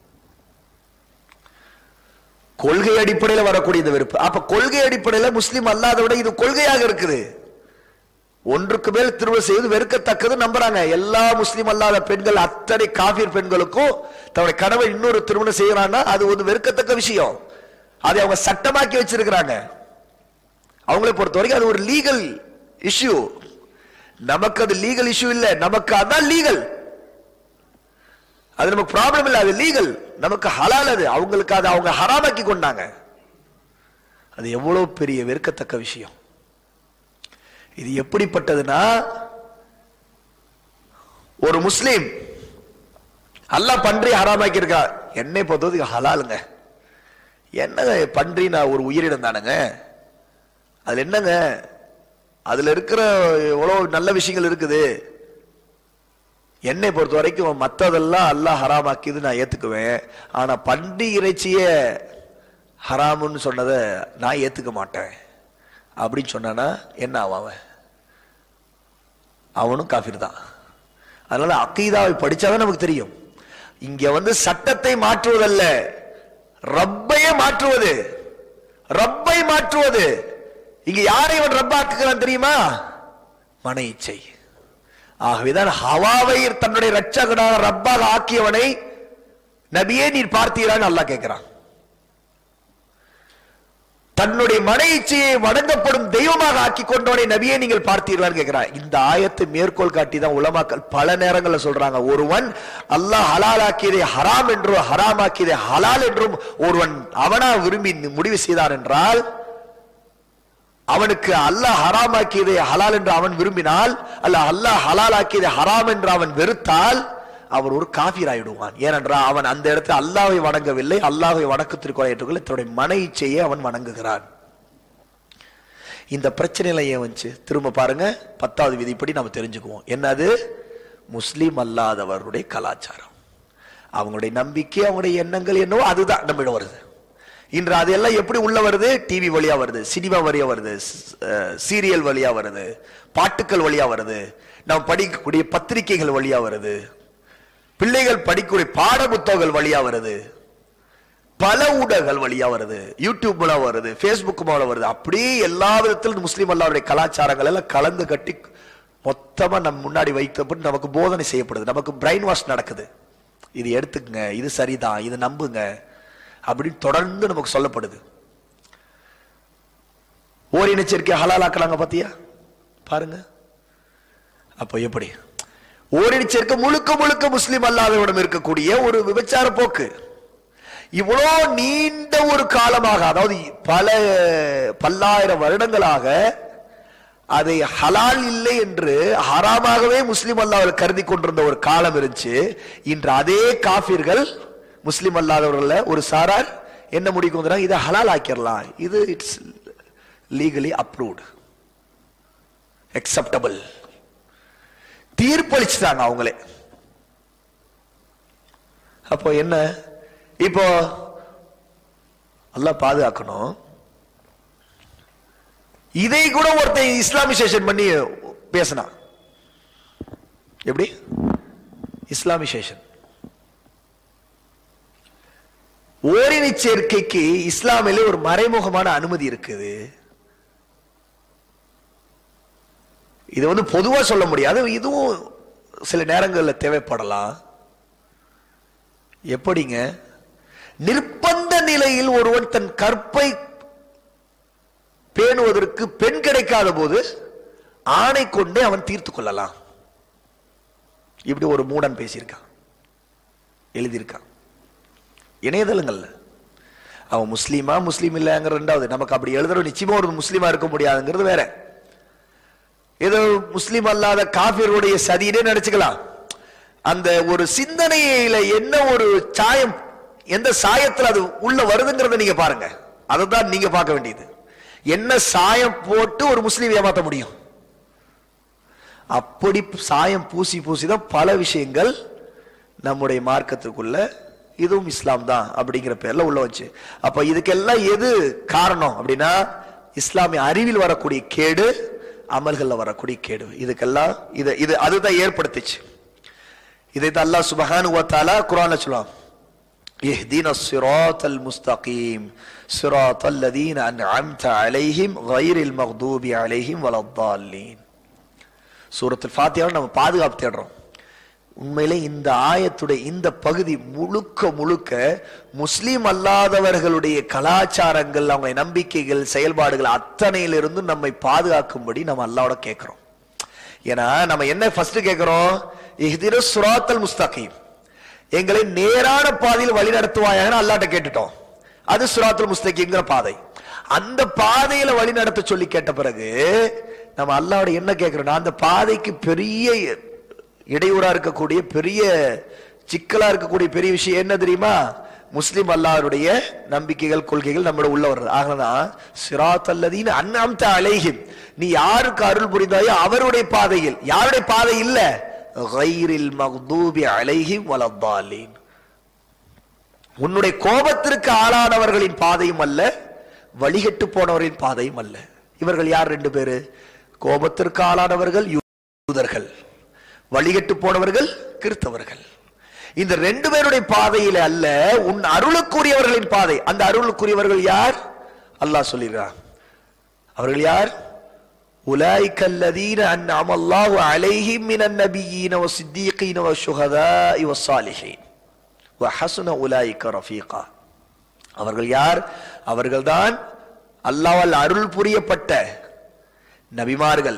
கொள்கை அடிப்படையில் வரக்கூடிய இந்த வெறுப்பு அப்ப கொள்கை அடிப்படையில் முஸ்லீம் அல்லாத விட இது கொள்கையாக இருக்குது ஒன்றுக்கு மேல் திருமணம் செய்வது வெறுக்கத்தக்கது நம்புறாங்க எல்லா முஸ்லீம் அல்லாத பெண்கள் அத்தனை காபீர் பெண்களுக்கும் தன்னுடைய கணவன் இன்னொரு திருமணம் செய்யறான்னா அது ஒரு வெறுக்கத்தக்க விஷயம் அதை அவங்க சட்டமாக்கி வச்சிருக்கிறாங்க அவங்களை பொறுத்த வரைக்கும் அது ஒரு லீகல் இஷ்யூ நமக்கு அது லீகல் இஷ்யூ இல்ல நமக்கு அதான் லீகல் அது நமக்கு ப்ராப்ளம் இல்ல அது லீகல் நமக்கு ஹலால் அது அவங்களுக்கு அதை அவங்க ஹராமாக்கி கொண்டாங்க அது எவ்வளவு பெரிய வெறுக்கத்தக்க விஷயம் இது எப்படிப்பட்டதுன்னா ஒரு முஸ்லீம் அல்லாஹ் பன்றி ஹராமாக்கி இருக்கா என்னை பொறுத்தவரைக்கும் ஹலாலுங்க என்னங்க பன்றி நான் ஒரு உயிரினம் தானுங்க அதுல என்னங்க அதுல இருக்கிற எவ்வளவு நல்ல விஷயங்கள் இருக்குது என்னை பொறுத்த வரைக்கும் மற்றதெல்லாம் அல்லாஹ் ஹராமாக்கியது நான் ஏத்துக்குவேன் ஆனா பன்றி இறைச்சிய ஹராமுன்னு சொன்னதை நான் ஏத்துக்க மாட்டேன் அப்படின்னு சொன்னானா என்ன ஆவான் அவன் அவனும் காஃபிர் தான் அதனால அக்கீதாவை படிச்சாதான் நமக்கு தெரியும் இங்க வந்து சட்டத்தை மாற்றுவதல்ல ரப்பையே மாற்றுவது ரப்பை மாற்றுவது இங்க யாரை இவன் ரப்பாக்குகிறான் தெரியுமா மன இச்சை ஆகவேதான் ஹவாவை தன்னுடைய ரட்சகனாக ரப்பாக ஆக்கியவனை நபியே நீர் பார்த்தீரான்னு அல்லாஹ் கேட்கிறான் தன்னுடைய மன இச்சையை வணங்கப்படும் தெய்வமாக ஆக்கி கொண்டவனை நபியே நீங்கள் பார்த்தீர்களான்னு கேட்கிறார் இந்த ஆயத்தை மேற்கோள் காட்டி தான் உலமாக்கள் பல நேரங்கள்ல சொல்றாங்க ஒருவன் அல்லாஹ் ஹலால் ஆக்கியதை ஹராம் என்றும் ஹராம் ஆக்கியதை ஹலால் என்றும் ஒருவன் அவனா விரும்பி முடிவு செய்தான் என்றால் அவனுக்கு அல்லாஹ் ஹராம் ஆக்கியதை ஹலால் என்று அவன் விரும்பினால் அல்ல அல்லாஹ் ஹலால் ஆக்கியதை ஹராம் என்று அவன் வெறுத்தால் அவன் ஒரு காஃபிர் ஆயிடுவான் ஏனென்றால் அவன் அந்த இடத்தில் அல்லாஹ்வை வணங்கவில்லை அல்லாஹ்வை வணக்கத்திற்குள் ஏற்றுக்கொள்ள தன்னுடைய மன இச்சையை அவன் வணங்குகிறான் இந்த பிரச்சனையில ஏன் வந்துச்சு திரும்ப பாருங்க பத்தாவது விதிப்படி நம்ம தெரிஞ்சுக்குவோம் என்னது முஸ்லீம் அல்லாதவருடைய கலாச்சாரம் அவங்களுடைய நம்பிக்கை அவங்களுடைய எண்ணங்கள் என்னவோ அதுதான் நம்மிடம் வருது இன்று அதெல்லாம் எப்படி உள்ள வருது டிவி வழியா வருது சினிமா வழியா வருது சீரியல் வழியா வருது பாட்டுக்கள் வழியா வருது நாம் படிக்கக்கூடிய பத்திரிகைகள் வழியா வருது பிள்ளைகள் படிக்கக்கூடிய பாட புத்தகங்கள் வழியா வருது பல ஊடகங்கள் வழியா வருது யூடியூப் மூலம் வருது ஃபேஸ்புக் மூலம் வருது அப்படியே எல்லா விதத்திலும் முஸ்லீம் அல்லாவுடைய கலாச்சாரங்கள் எல்லாம் கலந்து கட்டி மொத்தமா நம்ம முன்னாடி வைக்கப்பட்டு நமக்கு போதனை செய்யப்படுது நமக்கு பிரைன் வாஷ் நடக்குது இது எடுத்துக்கங்க இது சரிதான் இது நம்புங்க அப்படின்னு தொடர்ந்து நமக்கு சொல்லப்படுது ஓரினச்சேர்க்கை ஹலாலாக்குறாங்க பாத்தியா பாருங்க அப்போ எப்படி ஓரினச்சேர்க்கை முழுக்க முழுக்க முஸ்லிம் அல்லாதவரிடம் இருக்கக்கூடிய ஒரு விபச்சார போக்கு இவ்வளோ நீண்ட ஒரு காலமாக அதாவது பல பல்லாயிரம் வருடங்களாக அதை ஹலால் இல்லை என்று ஹராமாகவே முஸ்லிம் அல்லாவில் கருதி கொண்டிருந்த ஒரு காலம் இருந்துச்சு இன்று அதே காஃபிர்கள் முஸ்லிம் அல்லாதவர்கள ஒரு சாரார் என்ன முடிக்கும் வந்துறாங்க இதை ஹலால் ஆக்கிடலாம் இது இட்ஸ் லீகலி அப்ரூவ்டு அக்செப்டபிள் தீர்ப்பளிச்சுட்டாங்க அவங்களே அப்போ என்ன இப்போ அல்லாஹ் பாதுகாக்கணும் இதை கூட ஒருத்தன் இஸ்லாமிசேஷன் பண்ணி பேசினான் எப்படி இஸ்லாமிசேஷன் ஓரின சேர்க்கைக்கு இஸ்லாமிலே ஒரு மறைமுகமான அனுமதி இருக்குது இது வந்து பொதுவா சொல்ல முடியாது இதுவும் சில நேரங்களில் தேவைப்படலாம் எப்படிங்க நிர்பந்த நிலையில் ஒருவன் தன் கற்பை பேணுவதற்கு பெண் கிடைக்காத போது ஆணை கொண்டே அவன் தீர்த்து கொள்ளலாம் இப்படி ஒரு மூடன் பேசியிருக்கான் எழுதியிருக்கான் இணையதளங்கள்ல அவன் முஸ்லீமா முஸ்லீம் இல்லைங்கிற ரெண்டாவது நமக்கு அப்படி எழுதுற நிச்சயமா ஒரு முஸ்லீமா இருக்க முடியாதுங்கிறது வேற ஏதோ முஸ்லீம் அல்லாத காபியருடைய சதியினே நினைச்சுக்கலாம் அந்த ஒரு சிந்தனையில என்ன ஒரு சாயம் எந்த சாயத்துல அது உள்ள வருதுங்கிறத நீங்க பாருங்க அதை தான் நீங்க பார்க்க வேண்டியது என்ன சாயம் போட்டு ஒரு முஸ்லீம் ஏமாத்த முடியும் அப்படி சாயம் பூசி பூசி தான் பல விஷயங்கள் நம்முடைய மார்க்கத்துக்குள்ள இதுவும் இஸ்லாம் தான் அப்படிங்கிற பேர்ல உள்ள வச்சு அப்ப இதுக்கெல்லாம் எது காரணம் அப்படின்னா இஸ்லாமிய அறிவில் வரக்கூடிய கேடு அமல்கள்ல வரக்கூடிய கேடு இதுக்கெல்லாம் இது இது அதுதான் ஏற்படுத்துச்சு இதை தான் அல்லாஹ் சுபஹானு வத்தாலா குரான்ல சொல்லுவான் اهدنا الصراط المستقيم صراط الذين أنعمت عليهم غير المغضوب عليهم ولا الضالين சூரத்தில் ஃபாத்தியாவை நம்ம பாதுகாப்பு தேடுறோம் உண்மையிலே இந்த ஆயத்துடைய இந்த பகுதி முழுக்க முழுக்க முஸ்லீம் அல்லாதவர்களுடைய கலாச்சாரங்கள் அவங்க நம்பிக்கைகள் செயல்பாடுகள் அத்தனையிலிருந்து நம்மை பாதுகாக்கும்படி நம்ம அல்லாவோட கேட்கிறோம் ஏன்னா நம்ம என்ன ஃபர்ஸ்ட் கேட்கிறோம் இஹ்தின சுராத்தல் முஸ்தகீம் எங்களை நேரான பாதையில் வழி நடத்துவாயாக அல்லாட்ட கேட்டுட்டோம் அது சுராத்துல் முஸ்தகிங்கிற பாதை அந்த பாதையில வழி நடத்த சொல்லி கேட்ட பிறகு நம்ம அல்லாவோட என்ன கேட்கிறோம்னா அந்த பாதைக்கு பெரிய இடையூறா இருக்கக்கூடிய பெரிய சிக்கலா இருக்கக்கூடிய பெரிய விஷயம் என்ன தெரியுமா முஸ்லிம் அல்லாருடைய நம்பிக்கைகள் கொள்கைகள் நம்மளோட உள்ள வர்றது ஆகதான் சிராத் அல்லதீன் அந்நம்த அலைஹிம் நீ யாருக்கு அருள் புரிந்தாயோ அவருடைய பாதையில் யாருடைய பாதை இல்ல கைரில் மக்தூபி அலைஹிம் வலத்தாலீன் உன்னுடைய கோபத்திற்கு ஆளானவர்களின் பாதையும் அல்ல வழிகட்டு போனவர்களின் பாதையும் அல்ல இவர்கள் யார் ரெண்டு பேரு கோபத்திற்கு ஆளானவர்கள் யூதர்கள் வழிகட்டு போனவர்கள் கிறிஸ்தவர்கள் இந்த ரெண்டு பேருடைய பாதையில அல்ல உன் அருளுக்குரியவர்களின் பாதை அந்த அருளுக்குரியவர்கள் யார் அல்லாஹ் சொல்லிடுறான் அவர்கள் யார் أولئك الذين أنعم الله عليهم من النبيين والصديقين والشهداء والصالحين وحسن أولئك رفيقا அவர்கள் யார் அவர்கள்தான் அல்லாஹ்வால் அருள் புரியப்பட்ட நபிமார்கள்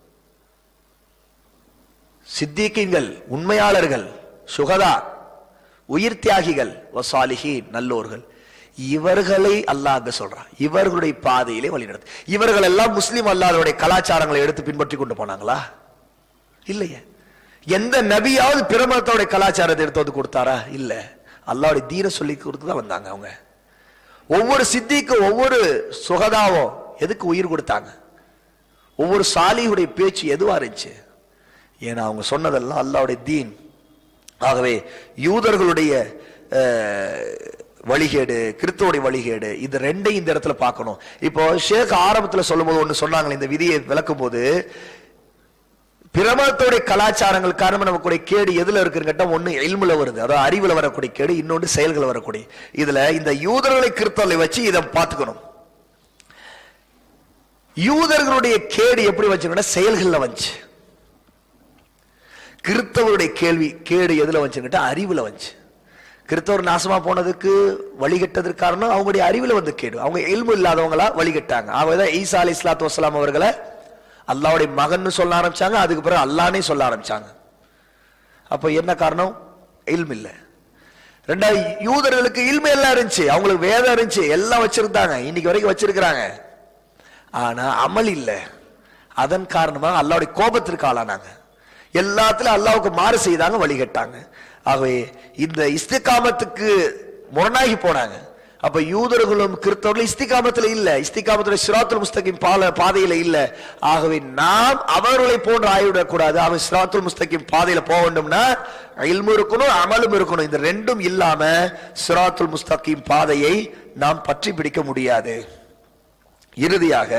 சித்திகீன்கள் உண்மையாளர்கள் சுகதா உயிர் தியாகிகள் வசாலிஹீன் நல்லோர்கள் இவர்களை அல்லாஹ் அங்க சொல்றான் இவர்களுடைய பாதையிலே வழிநடத்து இவர்கள் எல்லாம் முஸ்லிம் அல்லாதவருடைய கலாச்சாரங்களை எடுத்து பின்பற்றி கொண்டு போனாங்களா இல்லையே எந்த நபியாவது பிரமத்தோட கலாச்சாரத்தை எடுத்து வந்து கொடுத்தாரா இல்ல அல்லாவுடைய தீன சொல்லி கொடுத்து தான் வந்தாங்க அவங்க ஒவ்வொரு சித்திக்கு ஒவ்வொரு சுகதாவோ எதுக்கு உயிர் கொடுத்தாங்க ஒவ்வொரு சாலியுடைய பேச்சு எதுவா இருந்துச்சு ஏன்னா அவங்க சொன்னதெல்லாம் அல்லாவுடைய தீன் ஆகவே யூதர்களுடைய அஹ், வழிகேடு கிறிஸ்துவோடைய வழிகேடு இது ரெண்டையும் இந்த இடத்துல பார்க்கணும் இப்போ ஷேக் ஆரம்பத்துல சொல்லும்போது ஒண்ணு சொன்னாங்களே இந்த விதியை விளக்கும் போது பிரமத்தோடைய கலாச்சாரங்கள் காரணமா நமக்குடைய கேடு எதுல இருக்குன்னு கேட்டா ஒண்ணு எல்முல வருது அதாவது அறிவுல வரக்கூடிய கேடு இன்னொன்று செயல்கள் வரக்கூடிய இதுல இந்த யூதர்களை கிறிஸ்தவர்களை வச்சு இதை பார்த்துக்கணும் யூதர்களுடைய கேடு எப்படி வச்சுக்கணும் செயல்கள்ல வந்துச்சு கிறிஸ்தவருடைய கேள்வி கேடு எதுல வந்துச்சுன்னு அறிவுல வந்துச்சு கிறிஸ்தவர் நாசமா போனதுக்கு வழிகட்டதற்கு காரணம் அவங்களுடைய அறிவுல வந்து கேடு அவங்க எல்மு இல்லாதவங்களா வழிகட்டாங்க அவங்கதான் ஈசா அலி இஸ்லாத்து வசலாம் அவர்களை அல்லாவுடைய மகன்னு சொல்ல ஆரம்பிச்சாங்க அதுக்கு பிறகு அல்லானே சொல்ல ஆரம்பிச்சாங்க அப்ப என்ன காரணம் இல்மு இல்ல ரெண்டாவது யூதர்களுக்கு இல்மு எல்லாம் இருந்துச்சு அவங்களுக்கு வேதம் இருந்துச்சு எல்லாம் வச்சிருந்தாங்க இன்னைக்கு வரைக்கும் வச்சிருக்கிறாங்க ஆனா அமல் இல்ல அதன் காரணமாக அல்லாவுடைய கோபத்திற்கு ஆளானாங்க எல்லாத்துலயும் அல்லாவுக்கு மாறு செய்தாங்க வழிகட்டாங்க ஆகவே இந்த இஸ்திகாமத்துக்கு முரணாகி போனாங்க அப்ப யூதர்களும் கிறிஸ்தவர்களும் இஸ்திகாமத்துல இல்ல இஸ்திகாமத்துல சிராத்துல் முஸ்தகிம் பால பாதையில இல்ல ஆகவே நாம் அவர்களை போன்று ஆகிவிடக் கூடாது அவன் சிராத்துல் முஸ்தகிம் பாதையில போக வேண்டும்னா இல்மு இருக்கணும் அமலும் இருக்கணும் இந்த ரெண்டும் இல்லாம சிராத்துல் முஸ்தகிம் பாதையை நாம் பற்றி பிடிக்க முடியாது இறுதியாக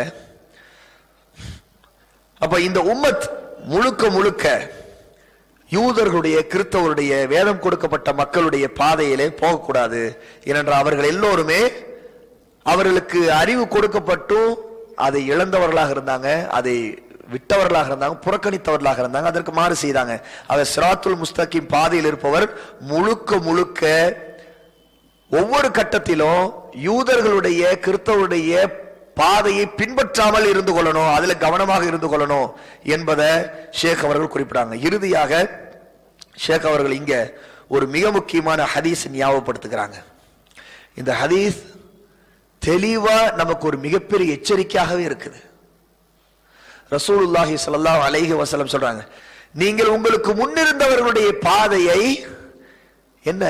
அப்ப இந்த உம்மத் முழுக்க முழுக்க யூதர்களுடைய கிறிஸ்தவருடைய வேதம் கொடுக்கப்பட்ட மக்களுடைய பாதையிலே போகக்கூடாது ஏனென்றால் அவர்கள் எல்லோருமே அவர்களுக்கு அறிவு கொடுக்கப்பட்டும் அதை இழந்தவர்களாக இருந்தாங்க அதை விட்டவர்களாக இருந்தாங்க புறக்கணித்தவர்களாக இருந்தாங்க அதற்கு மாறு செய்தாங்க அவர் சிராத்துல் முஸ்தகிம் பாதையில் இருப்பவர் முழுக்க முழுக்க ஒவ்வொரு கட்டத்திலும் யூதர்களுடைய கிறிஸ்தவருடைய பாதையை பின்பற்றாமல் இருந்து கொள்ளணும் அதுல கவனமாக இருந்து கொள்ளணும் என்பதை ஷேக் அவர்கள் குறிப்பிடாங்க இறுதியாக ஷேக் அவர்கள் இங்க ஒரு மிக முக்கியமான ஹதீஸ் ஞாபகப்படுத்துகிறாங்க இந்த ஹதீஸ் தெளிவா நமக்கு ஒரு மிகப்பெரிய எச்சரிக்கையாகவே இருக்குது ரசூலுல்லாஹி ஸல்லல்லாஹு அலைஹி வஸல்லம் சொல்றாங்க நீங்கள் உங்களுக்கு முன்னிருந்தவர்களுடைய பாதையை என்ன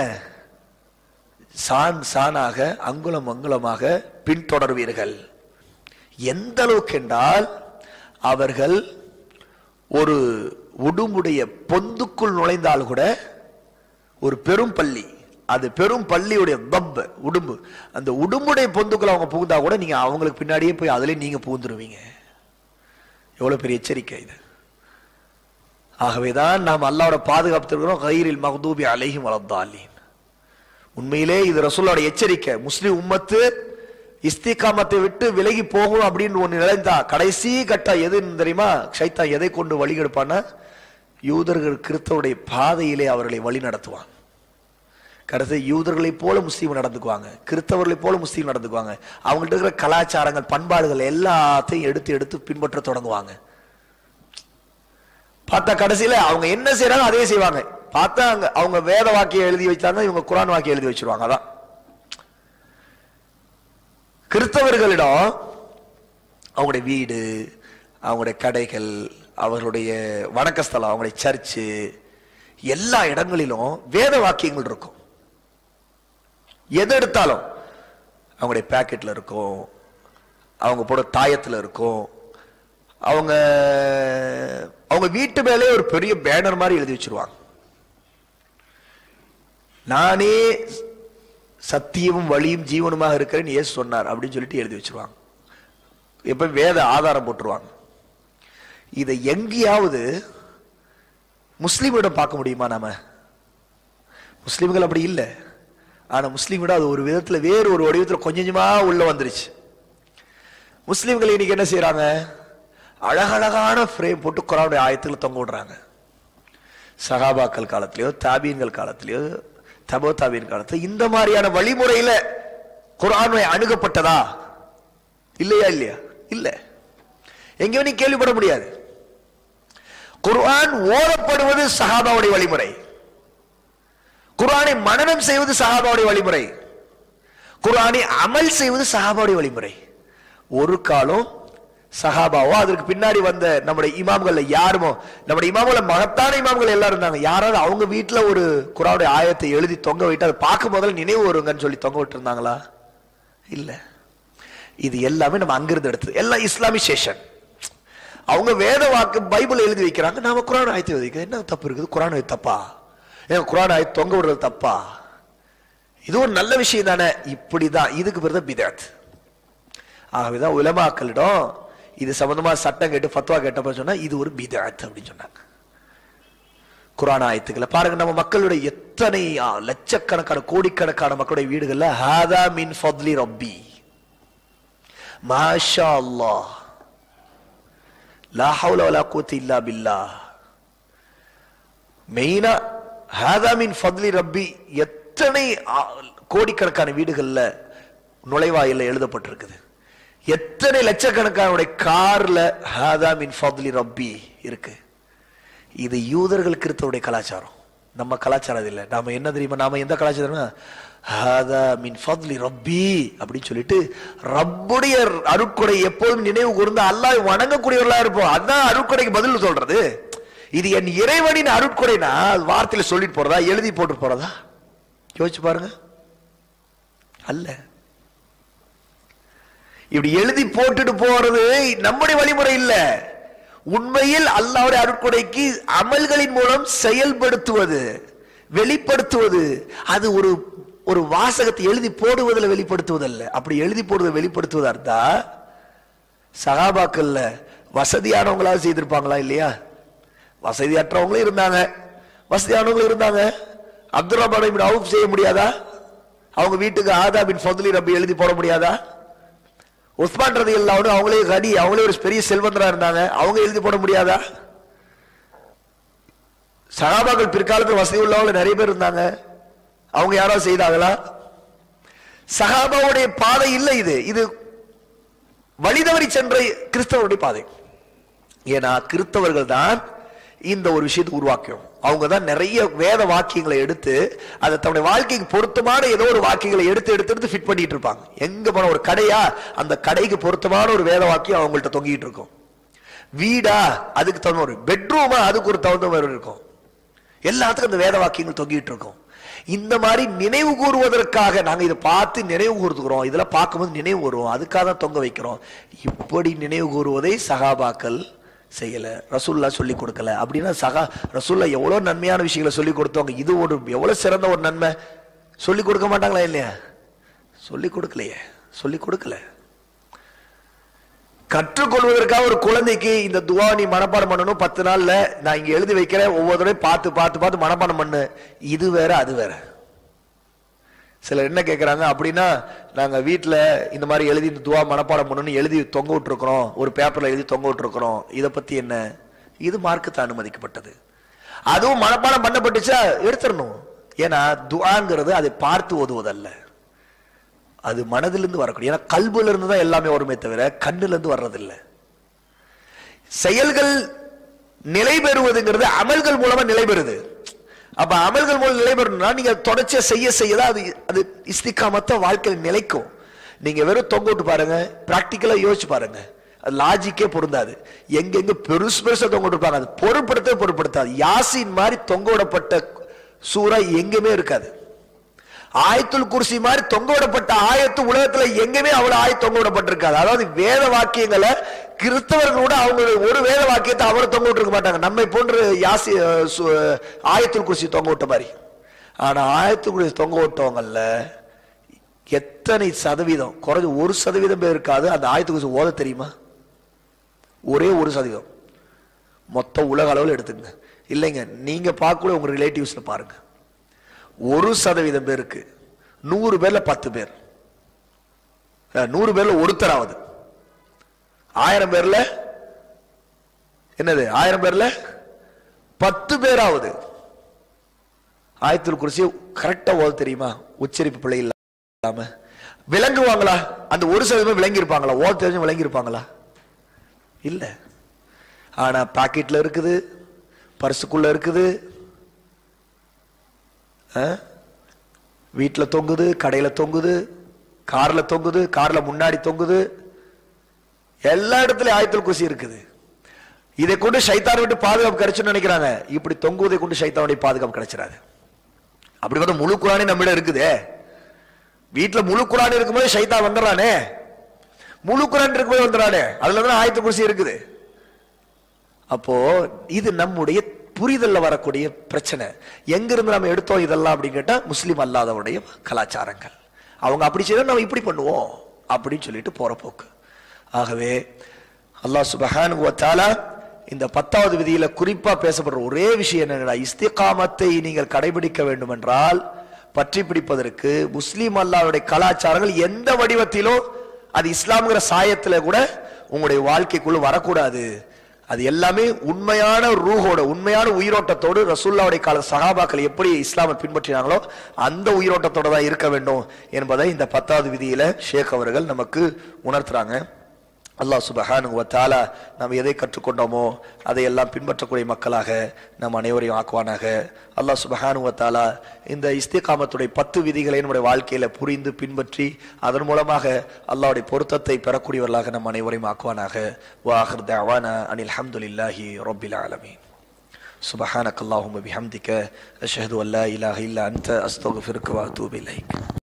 சான் சானாக அங்குலம் அங்குலமாக பின்தொடர்வீர்கள் எந்த அளவுக்கு என்றால் அவர்கள் ஒரு உடும்புடைய பொந்துக்குள் நுழைந்தால் கூட ஒரு பெரும் பள்ளி அது பெரும் பள்ளியுடைய தப் உடும்பு அந்த உடும்புடைய பொந்துக்குள்ள அவங்க புகுந்தா கூட நீங்க அவங்களுக்கு பின்னாடியே போய் அதுலயே நீங்க புகுந்துருவீங்க எவ்வளவு பெரிய எச்சரிக்கை இது ஆகவேதான் நாம் அல்லாவோட பாதுகாப்பு கயிறில் மகதூபி அலைஹிம் வளர்ந்தாலின் உண்மையிலே இது ரசூலோட எச்சரிக்கை முஸ்லிம் உம்மத்து இஸ்திகாமத்தை விட்டு விலகி போகும் அப்படின்னு ஒண்ணு நிலைந்தா கடைசி கட்டா எதுன்னு தெரியுமா சைத்தா எதை கொண்டு வழி கெடுப்பான்னா யூதர்கள் கிறிஸ்தவருடைய பாதையிலே அவர்களை வழி நடத்துவான் கடைசி யூதர்களைப் போல முஸ்லீம் நடந்துக்குவாங்க கிறிஸ்தவர்களைப் போல முஸ்லீம் நடந்துக்குவாங்க அவங்கள்ட்ட இருக்கிற கலாச்சாரங்கள் பண்பாடுகள் எல்லாத்தையும் எடுத்து எடுத்து பின்பற்ற தொடங்குவாங்க பார்த்தா கடைசியில அவங்க என்ன செய்யறாங்க அதே செய்வாங்க பார்த்தா அங்க அவங்க வேத வாக்கியம் எழுதி வச்சாங்க இவங்க குரான் வாக்கியம் எழுதி வச்சிருவாங்க அதான் கிறிஸ்தவர்களிடம் அவங்களுடைய வீடு அவங்களுடைய கடைகள் அவர்களுடைய வணக்கஸ்தலம் அவங்களுடைய சர்ச்சு எல்லா இடங்களிலும் வேத வாக்கியங்கள் இருக்கும் எது எடுத்தாலும் அவங்களுடைய பேக்கெட்ல இருக்கும் அவங்க போட தாயத்துல இருக்கும் அவங்க அவங்க வீட்டு மேலே ஒரு பெரிய பேனர் மாதிரி எழுதி வச்சிருவாங்க நானே சத்தியமும் வழியும் ஜீவனுமாக இருக்கிறேன்னு ஏசு சொன்னார் அப்படின்னு சொல்லிட்டு எழுதி வச்சிருவாங்க எப்ப வேத ஆதாரம் போட்டுருவாங்க இதை எங்கேயாவது முஸ்லீமிடம் பார்க்க முடியுமா நாம முஸ்லீம்கள் அப்படி இல்லை ஆனா முஸ்லீமிடம் அது ஒரு விதத்துல வேறு ஒரு வடிவத்துல கொஞ்சம் கொஞ்சமா உள்ள வந்துருச்சு முஸ்லீம்கள் இன்னைக்கு என்ன செய்யறாங்க அழகழகான ஃப்ரேம் போட்டு குரானுடைய ஆயத்துல தொங்க விடுறாங்க சகாபாக்கள் காலத்திலயோ தாபீன்கள் காலத்திலயோ தபோ தாபீன் காலத்துல இந்த மாதிரியான வழிமுறையில குரானை அணுகப்பட்டதா இல்லையா இல்லையா இல்ல எங்கேயும் நீ கேள்விப்பட முடியாது குர்ஆன் ஓதப்படுவது சஹாபாவுடைய வழிமுறை குர்ஆனை மனனம் செய்வது சஹாபாவுடைய வழிமுறை குர்ஆனை அமல் செய்வது சஹாபாவுடைய வழிமுறை ஒரு காலம் சஹாபாவோ அதற்கு பின்னாடி வந்த நம்முடைய இமாம்கள்ல யாருமோ நம்முடைய இமாம்கள மகத்தான இமாம்கள் எல்லாரும் இருந்தாங்க யாராவது அவங்க வீட்டுல ஒரு குரானுடைய ஆயத்தை எழுதி தொங்க விட்டு அதை பார்க்கும் முதல்ல நினைவு வருங்கன்னு சொல்லி தொங்க விட்டு இருந்தாங்களா இல்ல இது எல்லாமே நம்ம அங்கிருந்து எடுத்தது எல்லாம் இஸ்லாமிசேஷன் அவங்க வேத வாக்கு பைபிள் எழுதி வைக்கிறாங்க நாம குரான் ஆயத்தை எழுதி வைக்கிறோம். என்ன தப்பு இருக்குது குரான் ஆயத்து தப்பா ஏன் குரான் ஆயத்து தொங்க விடுறது தப்பா இது ஒரு நல்ல விஷயம் தானே இப்படிதான் இதுக்கு பேர் தான் பிதாத் ஆகவேதான் உலமாக்களிடம் இது சம்பந்தமா சட்டம் கேட்டு ஃபத்வா கேட்டப்ப சொன்னா இது ஒரு பிதாத் அப்படின்னு சொன்னாங்க குரான் ஆயத்துக்களை பாருங்க நம்ம மக்களுடைய எத்தனை ஆ, லட்சக்கணக்கான கோடிக்கணக்கான மக்களுடைய வீடுகள்ல ஹாதா மின் ஃபத்லி ரப்பி மாஷா அல்லாஹ் லா ஹவுல வலா குவத்த இல்லா பில்லாஹ் மெயினா ஹாதா மின் ஃபத்லி ரப்பி எத்தனை ஆ, கோடிக்கணக்கான வீடுகள்ல நுழைவாயில எழுதப்பட்டிருக்குது எத்தனை லட்சக்கணக்கான கார்ல ஹாதா மின் ஃபத்லி ரப்பி இருக்கு இது யூதர்கள் கிறிஸ்தவருடைய கலாச்சாரம் நம்ம கலாச்சாரம் அது இல்லை நாம என்ன தெரியுமா நாம எந்த கலாச்சாரம் ஹாதா மின் ஃபத்லி ரப்பி அப்படின்னு சொல்லிட்டு ரப்புடைய அருட்கொடை எப்போதும் நினைவு கூர்ந்து அல்லாஹ் வணங்கக்கூடியவர்களா இருப்போம் அதான் அருட்கொடைக்கு பதில் சொல்றது இது என் இறைவனின் அருட்கொடைனா அது வார்த்தையில சொல்லிட்டு போறதா எழுதி போட்டு போறதா யோசிச்சு பாருங்க அல்ல இப்படி எழுதி போட்டுட்டு போறது நம்முடைய வழிமுறை இல்ல உண்மையில் அல்லாஹ்வுடைய அருட்கொடைக்கு அமல்களின் மூலம் செயல்படுத்துவது வெளிப்படுத்துவது அது ஒரு ஒரு வாசகத்தை எழுதி போடுவதில் வெளிப்படுத்துவதல்ல அப்படி எழுதி போடுவதை வெளிப்படுத்துவதா இருந்தா சகாபாக்கள்ல வசதியானவங்களா செய்திருப்பாங்களா இல்லையா வசதியற்றவங்களும் இருந்தாங்க வசதியானவங்களும் இருந்தாங்க அப்துல் ரஹ்மான் இப்னு அவுஃப் செய்ய முடியாதா அவங்க வீட்டுக்கு ஆதா பின் ஃபதுலி ரப்பி எழுதி போட முடியாதா உஸ்மான் ரதி அல்லாவும் அவங்களே கடி அவங்களே ஒரு பெரிய செல்வந்தரா இருந்தாங்க அவங்க எழுதி போட முடியாதா சகாபாக்கள் பிற்காலத்தில் வசதி உள்ளவங்க நிறைய பேர் இருந்தாங்க அவங்க யாராவது செய்தாங்களா சகாபாவுடைய பாதை இல்லை இது இது வழிதவறி சென்ற கிறிஸ்தவருடைய பாதை ஏன்னா கிறிஸ்தவர்கள் தான் இந்த ஒரு விஷயத்தை உருவாக்கியும் அவங்க தான் நிறைய வேத வாக்கியங்களை எடுத்து அதை தன்னுடைய வாழ்க்கைக்கு பொருத்தமான ஏதோ ஒரு வாக்கியங்களை எடுத்து எடுத்து எடுத்து ஃபிட் பண்ணிட்டு இருப்பாங்க எங்க போன ஒரு கடையா அந்த கடைக்கு பொருத்தமான ஒரு வேத வாக்கியம் அவங்கள்ட்ட தொங்கிட்டு இருக்கும் வீடா அதுக்கு தகுந்த ஒரு பெட்ரூமா அதுக்கு ஒரு தகுந்த மாதிரி இருக்கும் எல்லாத்துக்கும் அந்த வேத வாக்கியங்கள் தொங்கிட்டு இருக்கும் இந்த மாதிரி நினைவு கூறுவதற்காக நாங்க இதை பார்த்து நினைவு கூறுகிறோம் இதெல்லாம் பார்க்கும்போது நினைவு கூறுவோம் அதுக்காக தான் தொங்க வைக்கிறோம் இப்படி நினைவு கூறுவதை சகாபாக்கள் செய்யல ரசூல்லா சொல்லி கொடுக்கல அப்படின்னா சகா ரசூல்லா எவ்வளவு நன்மையான விஷயங்களை சொல்லி கொடுத்தவங்க இது ஒரு எவ்வளவு சிறந்த ஒரு நன்மை சொல்லி கொடுக்க மாட்டாங்களா இல்லையா சொல்லி கொடுக்கலையே சொல்லி கொடுக்கல கற்றுக்கொள்வதற்காக ஒரு குழந்தைக்கு இந்த துவா நீ மனப்பாடம் பண்ணணும் பத்து நாள்ல நான் இங்க எழுதி வைக்கிறேன் ஒவ்வொரு தடவையும் பார்த்து பார்த்து பார்த்து மனப்பாடம் பண்ணு இது வேற அது வேற சிலர் என்ன கேட்கறாங்க அப்படின்னா நாங்க வீட்ல இந்த மாதிரி எழுதி இந்த துவா மனப்பாடம் பண்ணணும்னு எழுதி தொங்க விட்டுருக்கிறோம் ஒரு பேப்பர்ல எழுதி தொங்க விட்டுருக்கிறோம் இதை பத்தி என்ன இது மார்க்கத்தை அனுமதிக்கப்பட்டது அதுவும் மனப்பாடம் பண்ணப்பட்டுச்சா எடுத்துடணும் ஏன்னா துவாங்கிறது அதை பார்த்து ஓதுவதல்ல அது மனதிலிருந்து வரக்கூடிய ஏன்னா கல்புல இருந்து தான் எல்லாமே வருமே தவிர கண்ணுல இருந்து வர்றதில்லை செயல்கள் நிலை பெறுவதுங்கிறது அமல்கள் மூலமா நிலை பெறுது அப்ப அமல்கள் மூலம் நிலை பெறணும்னா நீங்க தொடர்ச்சியா செய்ய செய்யதான் அது அது இஸ்திகாமத்த வாழ்க்கையில் நிலைக்கும் நீங்க வெறும் தொங்க விட்டு பாருங்க பிராக்டிக்கலா யோசிச்சு பாருங்க அது லாஜிக்கே பொருந்தாது எங்கெங்க பெருசு பெருசா தொங்க விட்டுருப்பாங்க அது பொருட்படுத்தவே பொருட்படுத்தாது யாசின் மாதிரி தொங்க விடப்பட்ட சூறா எங்குமே இருக்காது ஆயத்துல் குர்சி மாதிரி தொங்க விடப்பட்ட ஆயத்து உலகத்துல எங்கேயுமே அவ்வளவு ஆயத்து தொங்க விடப்பட்டிருக்காது அதாவது வேத வாக்கியங்களை கிறிஸ்தவர்களோட அவங்க ஒரு வேத வாக்கியத்தை அவரை தொங்க விட்டுருக்க மாட்டாங்க நம்மை போன்று யாசி அஹ், சு- ஆயத்துல் குர்சி தொங்க விட்ட மாதிரி ஆனா ஆயத்துல் குர்சி தொங்க விட்டவங்கல்ல எத்தனை சதவீதம் குறைஞ்ச ஒரு சதவீதம் பேர் இருக்காது அந்த ஆயத்து குர்சி ஓத தெரியுமா ஒரே ஒரு சதவீதம் மொத்த உலக அளவில் எடுத்துங்க இல்லைங்க நீங்க பார்க்கக்கூட உங்க ரிலேட்டிவ்ஸ்ல பாருங்க ஒரு சதவீதம் பேருக்கு நூறு பேர்ல பத்து பேர் அஹ், நூறு பேர்ல ஒருத்தராவது ஆயிரம் பேர்ல என்னது ஆயிரம் பேர்ல பத்து பேராவது ஆயத்தில் குறிச்சி கரெக்டா ஓத தெரியுமா உச்சரிப்பு பிழை இல்லாம விளங்குவாங்களா அந்த ஒரு சதவீதம் விளங்கி இருப்பாங்களா ஓத தெரிஞ்சு விளங்கி இருப்பாங்களா இல்ல ஆனா பாக்கெட்ல இருக்குது பர்சுக்குள்ள இருக்குது வீட்டுல தொங்குது கடையில தொங்குது கார்ல தொங்குது கார்ல முன்னாடி தொங்குது எல்லா இடத்துலயும் ஆயத்தில் குசி இருக்குது இதை கொண்டு சைத்தான் விட்டு பாதுகாப்பு கிடைச்சுன்னு நினைக்கிறாங்க இப்படி தொங்குவதை கொண்டு சைத்தானுடைய பாதுகாப்பு கிடைச்சிடாது அப்படி பார்த்தா முழு குரானே நம்மிடம் இருக்குதே வீட்டுல முழு குரான் இருக்கும்போது சைத்தான் வந்துடுறானே முழு குரான் இருக்கும்போது வந்துடுறானே அதுல தான் ஆயத்து குசி இருக்குது அப்போ இது நம்முடைய புரிதல்ல வரக்கூடிய பிரச்சனை எங்க இருந்து நம்ம எடுத்தோம் இதெல்லாம் அப்படின்னு கேட்டா முஸ்லிம் அல்லாதவருடைய கலாச்சாரங்கள் அவங்க அப்படி செய்தா நம்ம இப்படி பண்ணுவோம் அப்படின்னு சொல்லிட்டு போற போக்கு ஆகவே அல்லாஹ் சுபஹானஹு வ தஆலா இந்த பத்தாவது விதியில குறிப்பா பேசப்படுற ஒரே விஷயம் என்னன்னா இஸ்திகாமத்தை நீங்கள் கடைபிடிக்க வேண்டும் என்றால் பற்றி பிடிப்பதற்கு முஸ்லிம் அல்லாஹ்வுடைய கலாச்சாரங்கள் எந்த வடிவத்திலும் அது இஸ்லாம்ங்கிற சாயத்துல கூட உங்களுடைய வாழ்க்கைக்குள்ள வரக்கூடாது அது எல்லாமே உண்மையான ரூஹோட உண்மையான உயிரோட்டத்தோடு ரசூல்லாவுடைய கால சகாபாக்கள் எப்படி இஸ்லாமை பின்பற்றினாங்களோ அந்த உயிரோட்டத்தோட தான் இருக்க வேண்டும் என்பதை இந்த பத்தாவது விதியில ஷேக் அவர்கள் நமக்கு உணர்த்துறாங்க அல்லாஹ் சுபஹானு வ தஆலா நாம் எதை கற்றுக்கொண்டோமோ அதை எல்லாம் பின்பற்றக்கூடிய மக்களாக நம் அனைவரையும் ஆக்குவானாக அல்லாஹ் சுபஹானு வ தஆலா இந்த இஸ்திகாமத்துடைய பத்து விதிகளை நம்முடைய வாழ்க்கையில புரிந்து பின்பற்றி அதன் மூலமாக அல்லாஹ்வுடைய பொருத்தத்தை பெறக்கூடியவர்களாக நம் அனைவரையும் ஆக்குவானாக வாஹிர் தஅவானா அனில் ஹம்துலில்லாஹி ரப்பில் ஆலமீன் سبحانك اللهم بحمدك أشهد أن لا إله إلا أنت أستغفرك وأتوب إليك